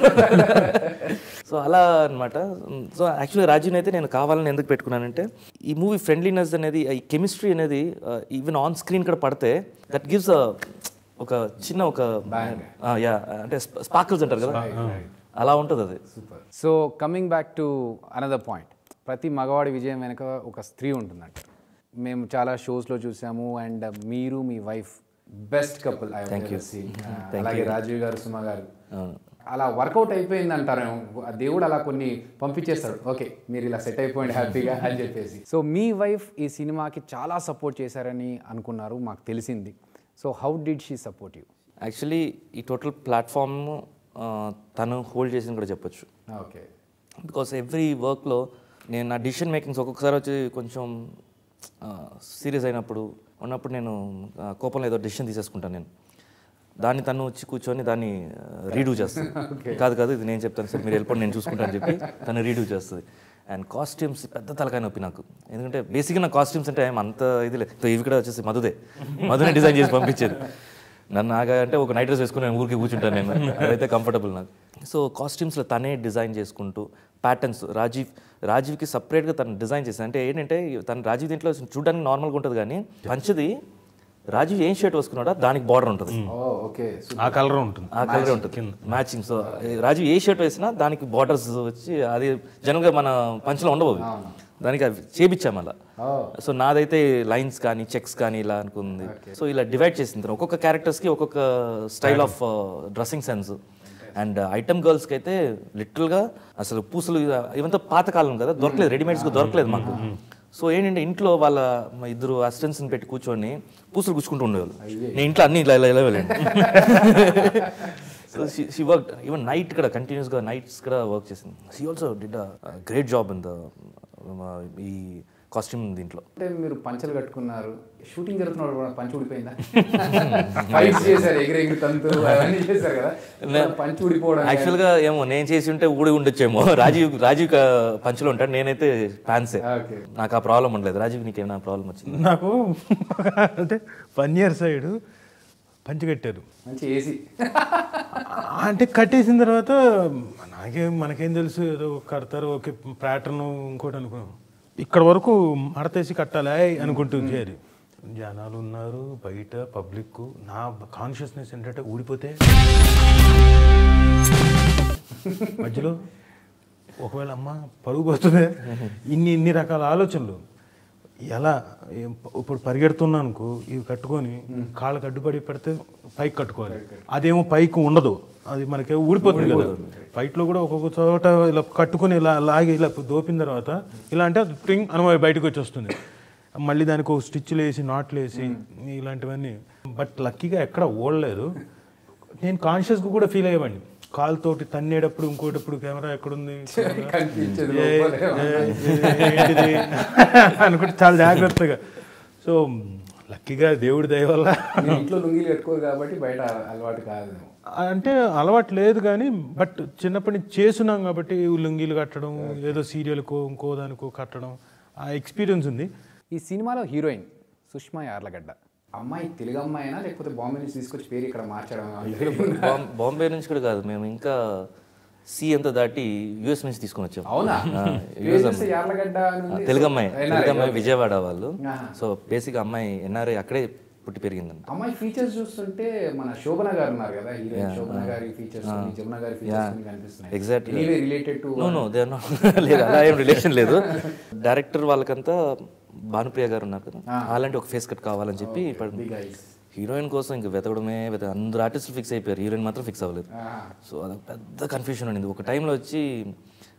సో అలా అనమాట సో యాక్చువల్లీ రాజీవ్ అయితే నేను కావాలని ఎందుకు పెట్టుకున్నానంటే ఈ మూవీ ఫ్రెండ్లీనెస్ అనేది ఈ కెమిస్ట్రీ అనేది ఈవెన్ ఆన్ స్క్రీన్ కూడా పడితే దట్ గివ్స్ ఒక చిన్న ఒక యా అంటే స్పార్కిల్స్ అంటారు కదా అలా ఉంటుంది అది so coming back to another point ప్రతి మగవాడి విజయం వెనక ఒక స్త్రీ ఉంటుందంట మేము చాలా షోస్లో చూసాము అండ్ మీరు మీ వైఫ్ బెస్ట్ కపుల్ అలాగే రాజీవ్ గారు సుమ గారు అలా వర్కౌట్ అయిపోయింది అంటారు ఆ దేవుడు అలా కొన్ని పంపించేస్తాడు ఓకే మీరు ఇలా సెట్ అయిపోయింది హ్యాపీగా అని చెప్పేసి సో మీ వైఫ్ ఈ సినిమాకి చాలా సపోర్ట్ చేశారని అనుకున్నారు మాకు తెలిసింది so how did she support you actually ఈ టోటల్ ప్లాట్ఫామ్ తను హోల్డ్ చేసింది కూడా చెప్పొచ్చు ఓకే బికాస్ ఎవ్రీ వర్క్లో నేను నా డిసిషన్ మేకింగ్స్ ఒక్కొక్కసారి వచ్చి కొంచెం సీరియస్ అయినప్పుడు ఉన్నప్పుడు నేను ఆ, కోపంలో ఏదో డిసిషన్ తీసేసుకుంటాను నేను దాన్ని తను వచ్చి కూర్చొని దాన్ని రీడూ చేస్తుంది కాదు కాదు ఇది నేను చెప్తాను సార్ మీరు వెళ్ళిపోండి నేను చూసుకుంటాను అని చెప్పి తను రీడూ చేస్తుంది అండ్ కాస్ట్యూమ్స్ పెద్ద తలకాయ నొప్పి నాకు ఎందుకంటే బేసిక్గా నా కాస్ట్యూమ్స్ అంటే ఏం అంత ఇది లేదు ఇవి కూడా వచ్చేసి మధుదే మధునే డిజైన్ చేసి పంపించేది నన్ను నాగా అంటే ఒక నైట్ డ్రెస్ వేసుకుని నేను ఊరికి కూర్చుంటాను నేను అదైతే కంఫర్టబుల్ నాకు సో కాస్ట్యూమ్స్లో తనే డిజైన్ చేసుకుంటూ ప్యాటర్న్స్ రాజీవ్ రాజీవ్కి సపరేట్గా తను డిజైన్ చేశాను అంటే ఏంటంటే తను రాజీవ్ దీంట్లో చూడడానికి నార్మల్గా ఉంటుంది కానీ పంచది రాజీవ్ ఏం షర్ట్ వేసుకున్నాడో దానికి బార్డర్ ఉంటుంది ఓ ఓకే ఆ కలర్ ఉంటుంది ఆ కలర్ ఉంటుంది మ్యాచింగ్ సో రాజీవ్ ఏ షర్ట్ వేసినా దానికి బార్డర్స్ వచ్చి అది జనరల్గా మన పంచలో ఉండవు అవి. దానికి అవి చేపించాం అలా సో నాదైతే లైన్స్ కానీ చెక్స్ కానీ ఇలా అనుకుంది సో ఇలా డివైడ్ చేసింది ఒక్కొక్క క్యారెక్టర్స్కి ఒక్కొక్క style of dressing sense and item గర్ల్స్కి అయితే లిటరల్గా అసలు పూసలు ఇవ- ఇవంతా పాతకాలం కదా దొరకలేదు రెడీమేడ్స్గా దొరకలేదు మాకు సో ఏంటంటే ఇంట్లో వాళ్ళ మా ఇద్దరు అసిస్టెంట్స్ని పెట్టి కూర్చొని పూసలు గుచ్చుకుంటూ ఉండేవాళ్ళు నేను ఇంట్లో అన్ని ఇలా ఇలా ఇలా వెళ్ళాను so she work even night కూడా కంటిన్యూస్గా నైట్స్ కూడా వర్క్ చేసింది she also did great job in the ఈ కాస్ట్యూమ్ దీంట్లో అంటే మీరు పంచలు కట్టుకున్నారు షూటింగ్ జరుగుతున్నప్పుడు కూడా పంచ ఊడిపోయిందా ఫైట్స్ చేశారు ఎగిరి ఎగిరి తంతు అవన్నీ చేశారు కదా పంచ ఊడిపోవడం యాక్చువల్గా ఏమో నేను చేసి ఉంటే ఊడి ఉండొచ్చేమో రాజీవ్ రాజీవ్ క- పంచులో ఉంటాడు నేనైతే ఫ్యాన్సే ఓకే నాకు ఆ ప్రాబ్లం ఉండలేదు రాజీవ్ నీకేమైనా ప్రాబ్లం వచ్చింది నాకు అంటే వన్ ఇయర్ సైడ్ పంచి కట్టారు మంచి ఏసీ అంటే కట్టేసిన తర్వాత నాకేం మనకేం తెలుసు ఏదో కడతారు ఓకే ప్యాటర్న్ ఇంకోటి అనుకున్నాం ఇక్కడ వరకు మడతేసి కట్టాలి ఆయ్ అనుకుంటూ చేరి జనాలు ఉన్నారు బయట పబ్లిక్ నా కాన్షియస్నెస్ ఏంటంటే ఊడిపోతే మధ్యలో ఒకవేళ అమ్మ పరుగు పోతుంది ఇన్ని ఇన్ని రకాల ఆలోచనలు ఎలా ఏం- ఇప్పుడు పరిగెడుతున్నా అనుకో ఇవి కట్టుకొని కాళ్ళకి అడ్డుపడి పెడితే పైకి కట్టుకోవాలి అదేమో పైకి ఉండదు అది మనకి ఊడిపోతుంది కదా ఫైట్లో కూడా ఒక్కొక్క చోట ఇలా కట్టుకొని ఇలా లాగి ఇలా దోపిన తర్వాత ఇలా అంటే అది ట్రింగ్ అని బయటకు వచ్చి వస్తుంది మళ్ళీ దానికి ఒక స్టిచ్లు వేసి నాట్లు వేసి ఇలాంటివన్నీ బట్ లక్కీగా ఎక్కడ ఓడలేదు నేను కాన్షియస్గా కూడా ఫీల్ అయ్యేవాడిని కాలుతోటి తన్నేటప్పుడు ఇంకోటప్పుడు కెమెరా ఎక్కడుంది కనిపించదు ఏ- ఏ- ఏ- ఏంటిది అనుకుంటే చాలా జాగ్రత్తగా సో లక్కీగా దేవుడి దయ వల్ల మీరు ఇంట్లో లుంగీలు కట్టుకోరు కాబట్టి బయట అలవాటు కాదు అంటే అలవాటు లేదు కానీ బట్ చిన్నప్పటి నుంచి చేస్తున్నాం కాబట్టి లుంగీలు కట్టడం ఏదో సీరియల్కో ఇంకో దానికో కట్టడం ఆ ఎక్స్పీరియన్స్ ఉంది ఈ సినిమాలో హీరోయిన్ సుష్మా యార్లగడ్డ అమ్మాయి తెలుగు అమ్మాయినా లేకపోతే బాంబే నుంచి తీసుకొచ్చి పేరు ఇక్కడ మార్చడం బాం- బాంబే నుంచి కూడా కాదు మేము ఇంకా సి అంతా దాటి యుఎస్ నుంచి తీసుకొని వచ్చాము అవునా ఆ, పేరు చూస్తే యార్లగడ్డ అని ఉంది. తెలుగు అమ్మాయి NRI, తెలుగు అమ్మాయి okay. విజయవాడ వాళ్ళు ఆహా. సో బేసిక్ అమ్మాయి ఎన్ఆర్ఐ అక్కడే పుట్టి పెరిగిందంట అమ్మాయి ఫీచర్స్ చూస్తుంటే మన శోభన గారు ఉన్నారు కదా హీరోయిన్ శోభన గారి ఫీచర్స్ జమున గారి ఫీచర్స్ కనిపిస్తున్నాయి Exactly. Anyway related to no no they లేదు అలా ఏం రిలేషన్ లేదు డైరెక్టర్ వాళ్ళకంతా భానుప్రియ గారు ఉన్నారు కదా అలాంటి ఒక ఫేస్ కట్ కావాలని చెప్పి బిగ్ ఐస్ హీరోయిన్ కోసం ఇంకా వెతకడమే వెత అందరు ఆర్టిస్టులు ఫిక్స్ అయిపోయారు హీరోయిన్ మాత్రం ఫిక్స్ అవ్వలేదు సో అది పెద్ద కన్ఫ్యూషన్ ఉండింది ఒక టైంలో వచ్చి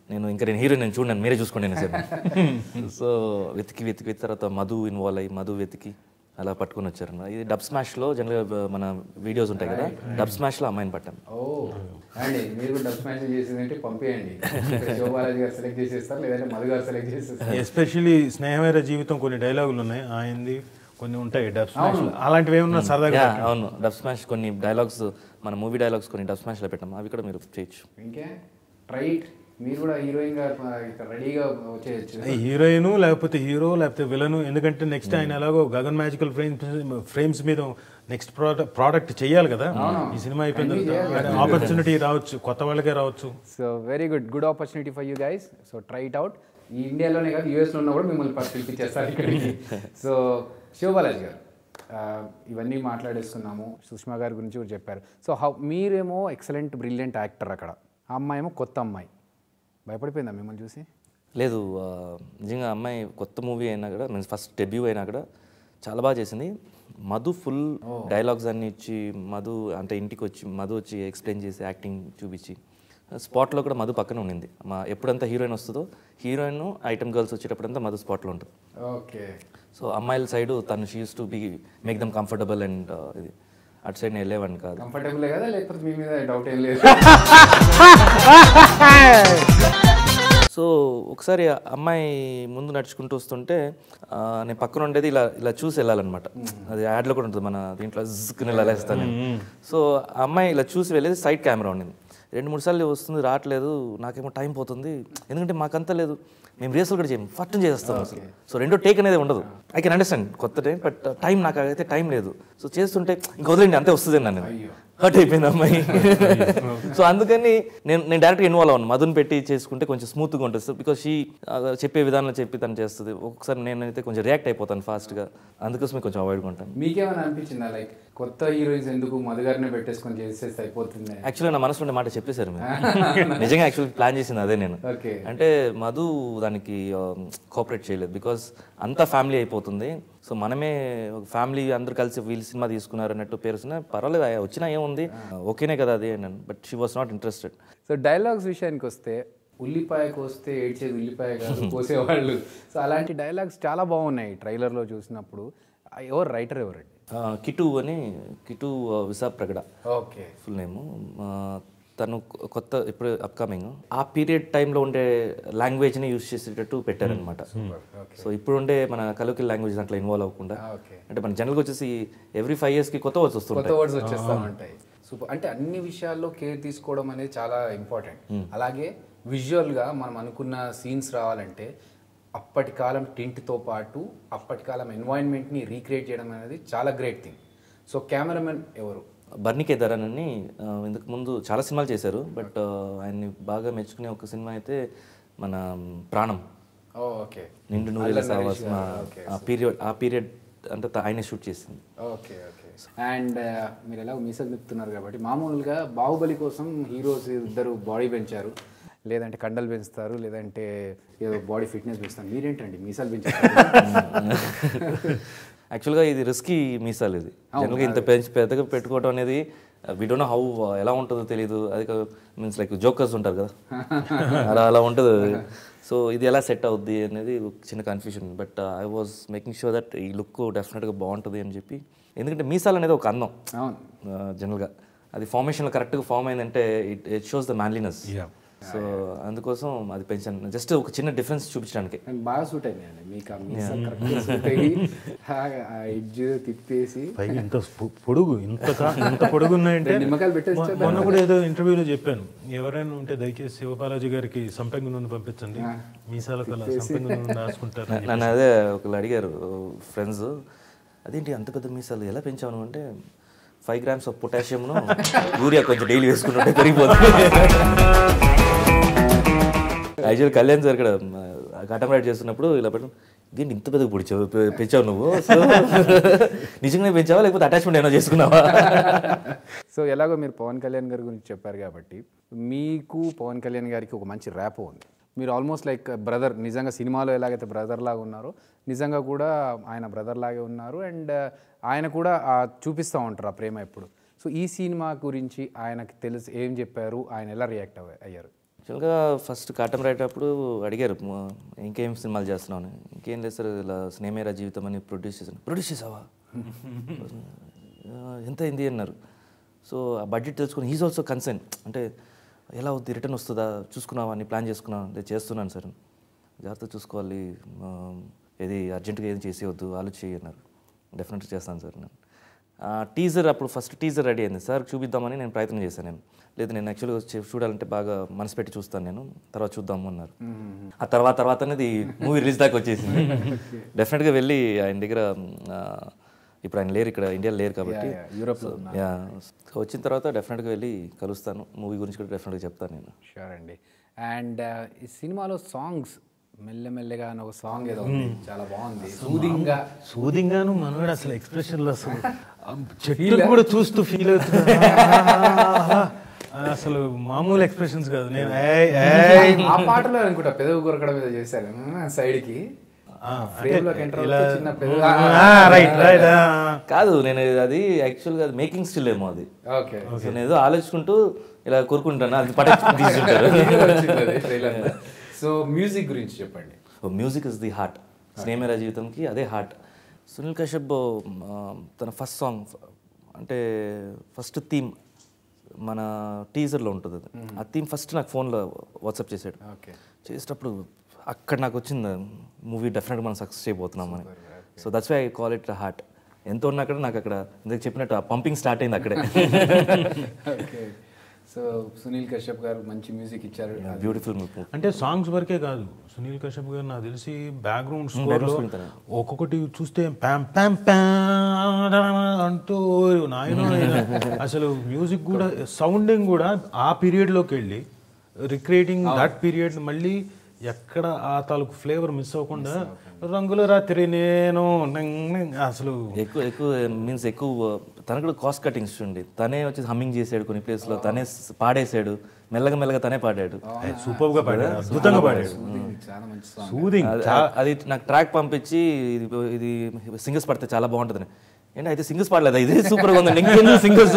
నేను ఇంకా నేను హీరో నేను చూడండి మీరే చూసుకోండి నేను సార్ సో వెతికి వెతికి వెతికి తర్వాత మధు ఇన్వాల్వ్ అయ్యి మధు వెతికి అలా పట్టుకొని వచ్చారన్నమాట ఇది డబ్ స్మాష్లో జనరల్గా మన వీడియోస్ ఉంటాయి కదా డబ్ స్మాష్లో అమ్మాయిని పట్టాను ఓ అండి మీరు కూడా డబ్ స్మాష్ చేసిందంటే పంపేయండి శివబాలాజీ గారు సెలెక్ట్ చేసేస్తారు లేదంటే మధు గారు సెలెక్ట్ చేసేస్తారు ఎస్పెషల్లీ స్నేహమైన జీవితం కొన్ని డైలాగులు ఉన్నాయి ఆయనది కొన్ని ఉంటాయి డబ్ స్మాష్ అలాంటివి ఏమన్నా సరదాగా యా అవును డబ్ స్మాష్ కొన్ని డైలాగ్స్ మన మూవీ డైలాగ్స్ కొన్ని డబ్ స్మాష్లో పెట్టాం అవి కూడా మీరు చేయొచ్చు ఇంకే ట్రైట్ మీరు కూడా హీరోయిన్ గా ఇక్కడ రెడీగా వచ్చేయచ్చు హీరోయిన్ లేకపోతే హీరో లేకపోతే విలను ఎందుకంటే నెక్స్ట్ ఆయన ఎలాగో గగన్ మ్యాజికల్ ఫ్రేమ్స్ ఫ్రేమ్స్ మీద నెక్స్ట్ ప్రోడక్ట్ ప్రోడక్ట్ చేయాలి కదా ఈ సినిమా అయిపోయిన తర్వాత ఆపర్చునిటీ రావచ్చు కొత్త వాళ్ళకే రావచ్చు so very good good opportunity for you guys so try it out ఈ ఇండియాలోనే కాదు యూఎస్లో ఉన్నా కూడా మిమ్మల్ని ప- పిలిపించేస్తారు ఇక్కడికి సో శివబాలాజీ గారు ఆ, ఇవన్నీ మాట్లాడేసుకున్నాము సుష్మా గారి గురించి కూడా చెప్పారు సో హౌ మీరేమో ఎక్సలెంట్ బ్రిలియంట్ యాక్టర్ అక్కడ ఆ అమ్మాయి ఏమో కొత్త అమ్మాయి భయపడిపోయిందా మిమ్మల్ని చూసి లేదు ఆ, నిజంగా అమ్మాయి కొత్త మూవీ అయినా కూడా మీన్స్ ఫస్ట్ డెబ్యూ అయినా కూడా చాలా బాగా చేసింది మధు ఫుల్ డైలాగ్స్ అన్ని ఇచ్చి మధు అంటే ఇంటికి వచ్చి మధు వచ్చి ఎక్స్ప్లెయిన్ చేసి యాక్టింగ్ చూపించి స్పాట్లో కూడా మధు పక్కన ఉండింది మా ఎప్పుడంతా హీరోయిన్ వస్తుందో హీరోయిన్ ఐటమ్ గర్ల్స్ వచ్చేటప్పుడంతా మధు స్పాట్లో ఉంటుంది ఓకే సో అమ్మాయిల సైడ్ తను she's to be make them comfortable and ఇది అటు సైడ్ నేను వెళ్ళేవాడిని కాదు కంఫర్టబుల్ కదా లేకపోతే మీ మీద డౌట్ ఏం లేదు సో ఒకసారి ఆ అమ్మాయి ముందు నడుచుకుంటూ వస్తుంటే ఆ, నేను పక్కన ఉండేది ఇలా ఇలా చూసి వెళ్ళాలన్నమాట అది యాడ్లో కూడా ఉంటుంది మన దీంట్లో జిక్కుని ఇలా లేస్తాను నేను. సో ఆ అమ్మాయి ఇలా చూసి వెళ్ళేది సైడ్ కెమెరా ఉండింది రెండు మూడు సార్లు వస్తుంది రావట్లేదు నాకేమో టైం పోతుంది ఎందుకంటే మాకంతా లేదు మేము రిహర్సల్ కూడా చేయం ఫస్ట్ చేసేస్తాం అసలు సో రెండో టేక్ అనేది ఉండదు ఐ కెన్ అండర్స్టాండ్ కొత్త టైం బట్ టైం నాకు అయితే టైం లేదు సో చేస్తుంటే ఇంక వదిలేండి అంతే వస్తుంది నన్ను హర్ట్ అయిపోయింది అమ్మాయి సో అందుకని నేను నేను డైరెక్ట్గా ఇన్వాల్వ్ అవ్వను మధుని పెట్టి చేసుకుంటే కొంచెం స్మూత్గా ఉంటుంది బికాస్ షీ చెప్పే విధానంలో చెప్పి తను చేస్తుంది ఒక్కొక్కసారి నేనైతే కొంచెం రియాక్ట్ అయిపోతాను ఫాస్ట్గా అందుకోసమే కొంచెం అవాయిడ్ ఉంటాను మీకేమైనా అనిపించిందా లైక్ కొత్త హీరోయిన్స్ ఎందుకు మధు గారినే పెట్టేసుకొని చేసేస్తే అయిపోతుంది యాక్చువల్గా నా మనసులో ఉండే మాట చెప్పేశారు మీరు నిజంగా యాక్చువల్లీ ప్లాన్ చేసింది అదే నేను ఓకే అంటే మధు దానికి కోఆపరేట్ చేయలేదు బికాస్ అంతా ఫ్యామిలీ అయిపోతుంది సో మనమే ఒక ఫ్యామిలీ అందరు కలిసి వీళ్ళు సినిమా తీసుకున్నారు అన్నట్టు పేరు వస్తున్నా పర్వాలేదు అయ్యా, వచ్చినా ఏముంది ఓకేనే కదా అది అన్నాను but she was not interested so dialogues విషయానికి వస్తే ఉల్లిపాయ కోస్తే ఏడ్చేది ఉల్లిపాయ కాదు కోసేవాళ్ళు సో అలాంటి డైలాగ్స్ చాలా బాగున్నాయి ట్రైలర్లో చూసినప్పుడు ఆ ఎవరు రైటర్ ఎవరండి కిటు అని Kittu Vissapragada okay full name తను కొ- కొత్త ఇప్పుడు అప్కమింగ్ ఆ పీరియడ్ టైంలో ఉండే లాంగ్వేజ్ని యూజ్ చేసేటట్టు పెట్టారనమాట సో ఇప్పుడు ఉండే మన కలోకిల్ లాంగ్వేజ్ దాంట్లో ఇన్వాల్వ్ అవ్వకుండా ఓకే అంటే మన జనరల్గా వచ్చేసి ఎవ్రీ ఫైవ్ ఇయర్స్కి కొత్త వర్డ్స్ కొత్త వస్తుంటాయి వర్డ్స్ వచ్చేస్తూ ఉంటాయి సూపర్ అంటే అన్ని విషయాల్లో కేర్ తీసుకోవడం అనేది చాలా ఇంపార్టెంట్ అలాగే విజువల్గా మనం అనుకున్న సీన్స్ రావాలంటే అప్పటి కాలం టింట్తో పాటు అప్పటి కాలం ఎన్వైరన్మెంట్ని రీక్రియేట్ చేయడం అనేది చాలా గ్రేట్ థింగ్ సో కెమెరామెన్ ఎవరు బర్నీ కేదారన్ అని ఆ, ఇంతకు ముందు చాలా సినిమాలు చేశారు బట్ ఆయన్ని బాగా మెచ్చుకునే ఒక సినిమా అయితే మన ప్రాణం ఓ ఓకే నిండు నూరేళ్ళ సావాసం ఆ పీరియడ్ ఆ పీరియడ్ అంటే త- ఆయనే షూట్ చేసింది ఓకే ఓకే అండ్ మీరు ఎలా మీసాలు తిప్పుతున్నారు కాబట్టి మామూలుగా బాహుబలి కోసం హీరోస్ ఇద్దరు బాడీ పెంచారు లేదంటే కండలు పెంచుతారు లేదంటే ఏదో బాడీ ఫిట్నెస్ పెంచుతారు మీరేంటండి మీసాలు పెంచారు యాక్చువల్గా ఇది రిస్కీ మీసాలు ఇది జనరల్గా ఇంత పెంచి పెద్దగా పెట్టుకోవడం అనేది వి డోంట్ నో హౌ ఎలా ఉంటుందో తెలియదు అది మీన్స్ లైక్ జోకర్స్ ఉంటారు కదా అలా అలా ఉంటుంది సో ఇది ఎలా సెట్ అవుద్ది అనేది ఒక చిన్న confusion but I was making sure that ఈ లుక్ డెఫినెట్గా బాగుంటుంది అని చెప్పి ఎందుకంటే మీసాలు అనేది ఒక అందం అవును జనరల్గా అది ఫార్మేషన్లో కరెక్ట్గా ఫామ్ అయిందంటే it it shows the manliness so అందుకోసం అది పెంచాను జస్ట్ ఒక చిన్న డిఫరెన్స్ చూపించడానికి నాకు బాగా సూట్ అయిందండి మీకు ఆ మీసాలు కరెక్ట్గా సూట్ అయ్యి ఆ ఎడ్జ్ తిప్పేసి పైగా ఇంత పొ- పొడుగు ఇంత కా- ఇంత పొడుగు ఉన్నాయంటే రెండు నిమ్మకాయలు పెట్టేసి మొ- మొన్న కూడా ఏదో ఇంటర్వ్యూలో చెప్పాను ఎవరైనా ఉంటే దయచేసి శివబాలాజీ గారికి సంపెంగ నూనె పంపించండి మీసాలకు అలా సంపెంగ నూనె రాసుకుంటారు నన్ను అదే ఒకళ్ళు అడిగారు ఫ్రెండ్స్ అదేంటి అంత పెద్ద మీసాలు ఎలా పెంచాను అంటే ఫైవ్ గ్రామ్స్ ఆఫ్ పొటాషియంను యూరియా కొంచెం డైలీ వేసుకుంటుంటే పెరిగిపోతుంది యాక్చువల్ కళ్యాణ్ సార్ ఇక్కడ కటం రైడ్ చేస్తున్నప్పుడు ఇలా పెట్టు దీన్ని ఇంత పెద్దగా పొడిచావు పె- పెంచావు నువ్వు సో నిజంగానే పెంచావా లేకపోతే అటాచ్మెంట్ ఏమైనా చేసుకున్నావా సో ఎలాగో మీరు పవన్ కళ్యాణ్ గారి గురించి చెప్పారు కాబట్టి మీకు పవన్ కళ్యాణ్ గారికి ఒక మంచి ర్యాప్ ఉంది మీరు ఆల్మోస్ట్ లైక్ బ్రదర్ నిజంగా సినిమాలో ఎలాగైతే బ్రదర్ లాగా ఉన్నారో నిజంగా కూడా ఆయన బ్రదర్ లాగే ఉన్నారు అండ్ ఆయన కూడా ఆ చూపిస్తూ ఉంటారు ఆ ప్రేమ ఎప్పుడు సో ఈ సినిమా గురించి ఆయనకి తెలిసి ఏం చెప్పారు ఆయన ఎలా రియాక్ట్ అయ్యారు యాక్చువల్గా ఫస్ట్ కాటం రాయేటప్పుడు అడిగారు "మా- ఇంకేం సినిమాలు చేస్తున్నావు అని. ఇంకేం లేదు సార్ ఇలా స్నేహమేరా జీవితం అని ప్రొడ్యూస్ చేశాను ప్రొడ్యూస్ చేసావా "ఆ, ఎంత అయింది అన్నారు సో ఆ బడ్జెట్ తెలుసుకుని ఈజ్ ఆల్సో కన్సర్న్ అంటే ఎలా అవుద్ది రిటర్న్ వస్తుందా చూసుకున్నావా అని ప్లాన్ చేసుకున్నావా నేను చేస్తున్నాను సార్ జాగ్రత్త చూసుకోవాలి ఆ, ఏది అర్జెంటుగా ఏం చేసేవద్దు ఆలోచి అన్నారు డెఫినెట్గా చేస్తాను సార్ నేను టీజర్ అప్పుడు ఫస్ట్ టీజర్ రెడీ అయింది సార్ చూపిద్దామని నేను ప్రయత్నం చేశాను నేను లేదు నేను యాక్చువల్గా చే- చూడాలంటే బాగా మనసు పెట్టి చూస్తాను నేను తర్వాత చూద్దాము అన్నారు ఆ తర్వాత తర్వాత అనేది మూవీ రిలీజ్ దాకా వచ్చేసింది డెఫినెట్గా వెళ్ళి ఆయన దగ్గర ఆ, ఇప్పుడు ఆయన లేరు ఇక్కడ ఇండియా లేరు కాబట్టి యూరోప్లో యా సో వచ్చిన తర్వాత డెఫినెట్గా వెళ్ళి కలుస్తాను మూవీ గురించి కూడా డెఫినెట్గా చెప్తాను నేను షూర్ అండి అండ్ ఈ సినిమాలో సాంగ్స్ మెల్లమెల్లగా అని ఒక సాంగ్ ఏదో ఉంది చాలా బాగుంది సూదింగ్గా సూదింగాను మనోడు అసలు ఎక్స్ప్రెషన్లు అసలు చెట్లు కూడా చూస్తూ ఫీల్ అవుతున్నా అసలు మామూలు ఎక్స్ప్రెషన్స్ కాదు నేను ఏయ్, ఏయ్. ఆ పాటలో అనుకుంటా పెదవి కొరకడం మీద చేశారు సైడ్ కి ఫ్రేమ్ లోకి ఎంటర్ అవుతే చిన్న పెదవి ఆ, రైట్ రైట్ ఆ. కాదు నేను అది యాక్చువల్గా అది మేకింగ్ స్టిల్ ఏమో అది ఓకే సో నేను ఏదో ఆలోచించుకుంటూ ఇలా కోరుకుంటాను అది పట్ట తీసుకుంటారు సో మ్యూజిక్ గురించి చెప్పండి music is the heart Snehamera జీవితంకి అదే హార్ట్ సునీల్ కశ్యప్ ఆ, తన ఫస్ట్ సాంగ్ అంటే ఫస్ట్ థీమ్ మన టీజర్లో ఉంటుంది అది ఆ థీమ్ ఫస్ట్ నాకు ఫోన్లో వాట్సాప్ చేశాడు ఓకే చేసేటప్పుడు అక్కడ నాకు వచ్చింది మూవీ డెఫినెట్గా మనం సక్సెస్ చేయబోతున్నామని so that's why I call it heart ఎంత ఉన్నా అక్కడ నాకు అక్కడ ఇందాక చెప్పినట్టు ఆ పంపింగ్ స్టార్ట్ అయింది అక్కడే ఓకే సో సునీల్ కశ్యప్ గారు మంచి మ్యూజిక్ ఇచ్చారు బ్యూటిఫుల్ మూవీ అంటే సాంగ్స్ వరకే కాదు సునీల్ కశ్యప్ గారు నాకు తెలిసి బ్యాక్గ్రౌండ్ స్కోర్ లో ఒక్కొక్కటి చూస్తే ప్యామ్ ప్యామ్ ప్యామ్ అంటూ నాయన అసలు మ్యూజిక్ కూడా సౌండింగ్ కూడా ఆ పీరియడ్ లోకి వెళ్ళి రిక్రియేటింగ్ దట్ పీరియడ్ మళ్ళీ ఎక్కడ ఆ తాలూకు ఫ్లేవర్ మిస్ అవ్వకుండా రంగుల రాత్రి నేను నంగ్ నంగ్ అసలు ఎక్కువ ఎక్కువ మీన్స్ ఎక్కువ తన కూడా కాస్ట్ కటింగ్స్ ఉండి తనే వచ్చి హమ్మింగ్ చేసాడు కొన్ని ప్లేస్లో తనే స్- పాడేశాడు మెల్లగా మెల్లగా తనే పాడాడు సూపర్ గా పాడాడు అద్భుతంగా పాడాడు చాలా మంచి సాంగ్ సూదింగ్ అది- అది నాకు ట్రాక్ పంపించి ఇది ఇది సింగర్స్ పడితే చాలా బాగుంటుంది ఏంటి అయితే సింగర్స్ పాడలేదు ఇదే సూపర్గా ఉందండి ఇంకెందుకు సింగర్స్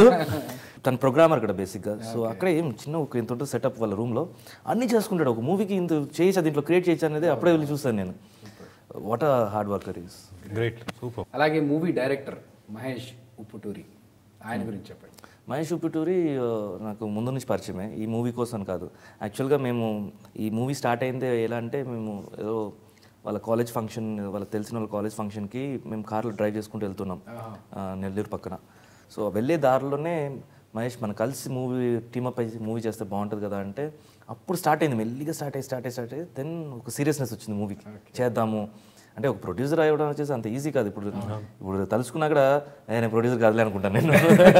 తన ప్రోగ్రామర్ ఇక్కడ బేసిక్గా సో అక్కడే ఏం చిన్న ఒక ఇంత ఉంటుంది సెటప్ వాళ్ళ రూమ్లో అన్నీ చేసుకుంటాడు ఒక మూవీకి ఇంత చేయొచ్చు దీంట్లో క్రియేట్ చేయొచ్చు అనేది అప్పుడే వెళ్ళి చూస్తాను నేను వాట్ ఆ hard worker is great super అలాగే మూవీ డైరెక్టర్ మహేష్ ఉప్పుటూరి ఆయన గురించి చెప్పండి మహేష్ ఉప్పుటూరి ఆ, నాకు ముందు నుంచి పరిచయమే ఈ మూవీ కోసం కాదు యాక్చువల్గా మేము ఈ మూవీ స్టార్ట్ అయిందే ఎలా అంటే మేము ఏదో వాళ్ళ కాలేజ్ ఫంక్షన్ వాళ్ళకి తెలిసిన వాళ్ళ కాలేజ్ ఫంక్షన్కి మేము కార్లో డ్రైవ్ చేసుకుంటూ వెళ్తున్నాం ఆ, నెల్లూరు పక్కన సో వెళ్ళే దారిలోనే మహేష్ మనం కలిసి మూవీ టీమప్ అయ్యి మూవీ చేస్తే బాగుంటుంది కదా అంటే అప్పుడు స్టార్ట్ అయింది మెల్లిగా స్టార్ట్ అయ్యి స్టార్ట్ అయ్యి స్టార్ట్ అయ్యి దెన్ ఒక సీరియస్నెస్ వచ్చింది మూవీకి చేద్దాము అంటే ఒక ప్రొడ్యూసర్ అయ్యడం వచ్చేసి అంత ఈజీ కాదు ఇప్పుడు ఇప్పుడు తలుచుకున్నా కూడా "ఏ, నేను ప్రొడ్యూసర్ కాదులే అనుకుంటాను నేను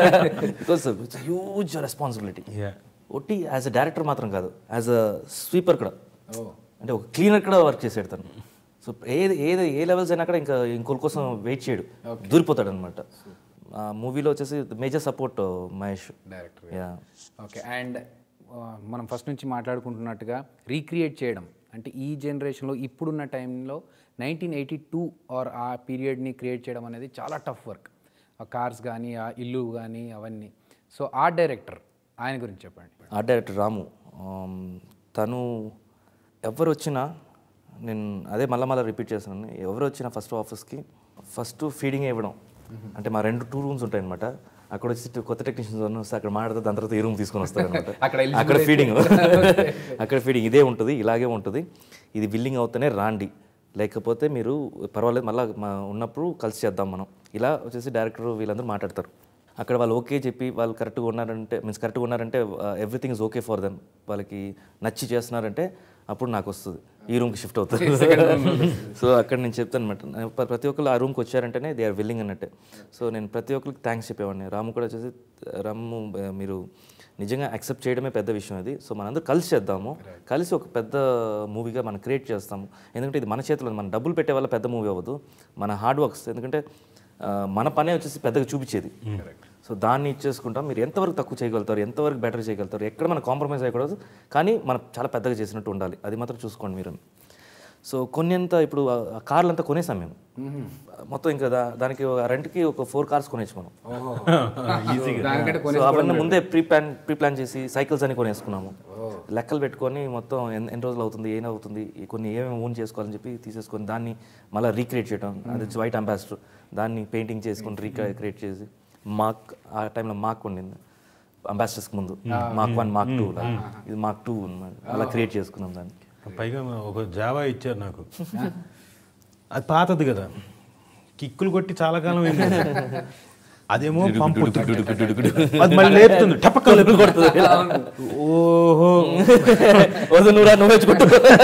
because it's huge responsibility yeah ఒట్టి యాజ్ అ డైరెక్టర్ మాత్రం కాదు యాజ్ అ స్వీపర్ కూడా అంటే ఒక క్లీనర్ కూడా వర్క్ చేసాడు తను సో ఏది ఏది ఏ లెవెల్స్ అయినా కూడా ఇంకా ఇంకోరి కోసం వెయిట్ చేయడు దూరిపోతాడు అనమాట ఆ మూవీలో వచ్చేసి major support Mahesh director yeah okay and మనం ఫస్ట్ నుంచి మాట్లాడుకుంటున్నట్టుగా రీక్రియేట్ చేయడం అంటే ఈ జనరేషన్లో ఇప్పుడున్న టైంలో నైన్టీన్ ఎయిటీ టూ ఆర్ ఆ పీరియడ్ని క్రియేట్ చేయడం అనేది చాలా టఫ్ వర్క్ ఆ కార్స్ కానీ ఆ ఇల్లు కానీ అవన్నీ సో ఆర్ట్ డైరెక్టర్ ఆయన గురించి చెప్పండి ఆర్ట్ డైరెక్టర్ రాము ఆమ్, తను ఎవరు వచ్చినా నేను అదే మళ్ళీ మళ్ళీ రిపీట్ చేస్తున్నాను ఎవరు వచ్చినా ఫస్ట్ ఆఫీస్కి ఫస్ట్ ఫీడింగ్ ఇవ్వడం అంటే మా రెండు టూ రూమ్స్ ఉంటాయి అనమాట అక్కడ వచ్చి కొత్త టెక్నీషియన్స్ వస్తే అక్కడ మాట్లాడితే దాని తర్వాత ఈ రూమ్ తీసుకొని వస్తారు అనమాట అక్కడ eligible అక్కడ ఫీడింగ్ అక్కడ ఫీడింగ్ ఇదే ఉంటుంది ఇలాగే ఉంటుంది ఇది బిల్లింగ్ అవుతూనే రాండి లేకపోతే మీరు పర్వాలేదు మళ్ళీ మా ఉన్నప్పుడు కలిసి చేద్దాం మనం ఇలా వచ్చేసి డైరెక్టర్ వీళ్ళందరూ మాట్లాడతారు అక్కడ వాళ్ళు ఓకే చెప్పి వాళ్ళు కరెక్ట్గా ఉన్నారంటే మీన్స్ కరెక్ట్గా ఉన్నారంటే everything is okay for them వాళ్ళకి నచ్చి చేస్తున్నారంటే అప్పుడు నాకు వస్తుంది ఈ రూమ్కి షిఫ్ట్ అవుతుంది సో అక్కడ నేను చెప్తాను అనమాట ప్రతి ఒక్కరు ఆ రూమ్కి వచ్చారంటేనే దే ఆర్ విల్లింగ్ అన్నట్టే సో నేను ప్రతి ఒక్కరికి థ్యాంక్స్ చెప్పేవాడిని రాము కూడా వచ్చేసి రాము ఆ, మీరు నిజంగా యాక్సెప్ట్ చేయడమే పెద్ద విషయం అది సో మనందరూ కలిసి చేద్దాము కలిసి ఒక పెద్ద మూవీగా మనం క్రియేట్ చేస్తాము ఎందుకంటే ఇది మన చేతిలో ఉంది. మన డబ్బులు పెట్టే వల్ల పెద్ద మూవీ అవ్వదు మన హార్డ్ వర్క్స్ ఎందుకంటే ఆ, మన పనే వచ్చేసి పెద్దగా చూపించేది సో దాన్ని ఇచ్చేసుకుంటాం మీరు ఎంతవరకు తక్కువ చేయగలుగుతారు ఎంతవరకు బెటర్ చేయగలుగుతారు ఎక్కడ మనం కాంప్రమైజ్ అయ్యకూడదు కానీ మనం చాలా పెద్దగా చేసినట్టు ఉండాలి అది మాత్రం చూసుకోండి మీరు సో కొన్ని అంతా ఇప్పుడు ఆ కార్లు అంతా కొనేసాం మేము మొత్తం ఇంకా దా- దానికి ఒక రెంట్కి ఒక ఫోర్ కార్స్ కొనేచ్చు మనం దానికంటే సో అవన్నీ ముందే ప్రీ ప్లాన్ ప్రీ ప్లాన్ చేసి సైకిల్స్ అని కొనేసుకున్నాము లెక్కలు పెట్టుకొని మొత్తం ఎన్ని ఎన్ని రోజులు అవుతుంది ఏం అవుతుంది ఈ కొన్ని ఏమేమి ఓన్ చేసుకోవాలని చెప్పి తీసేసుకొని దాన్ని మళ్ళీ రీక్రియేట్ చేయడం అది వైట్ అంబాసిడర్ దాన్ని పెయింటింగ్ చేసుకొని రీక్రియేట్ చేసి మాక్ ఆ టైంలో మాక్ ఉండింది అంబాసిడర్స్కి ముందు మాక్ వన్ మాక్ టూ ఇది మాక్ టూ అలా క్రియేట్ చేసుకున్నాం దాన్ని పైగా ఒక జావా ఇచ్చారు నాకు అది పాతది కదా కిక్కులు కొట్టి చాలా కాలం అయింది కదా. అదేమో పంపు అది మళ్ళీ లేపుతుంది టపక్క లేపుతుంది ఓహో వద్దు నువ్వు రా, నువ్వు నేర్చుకుంటూ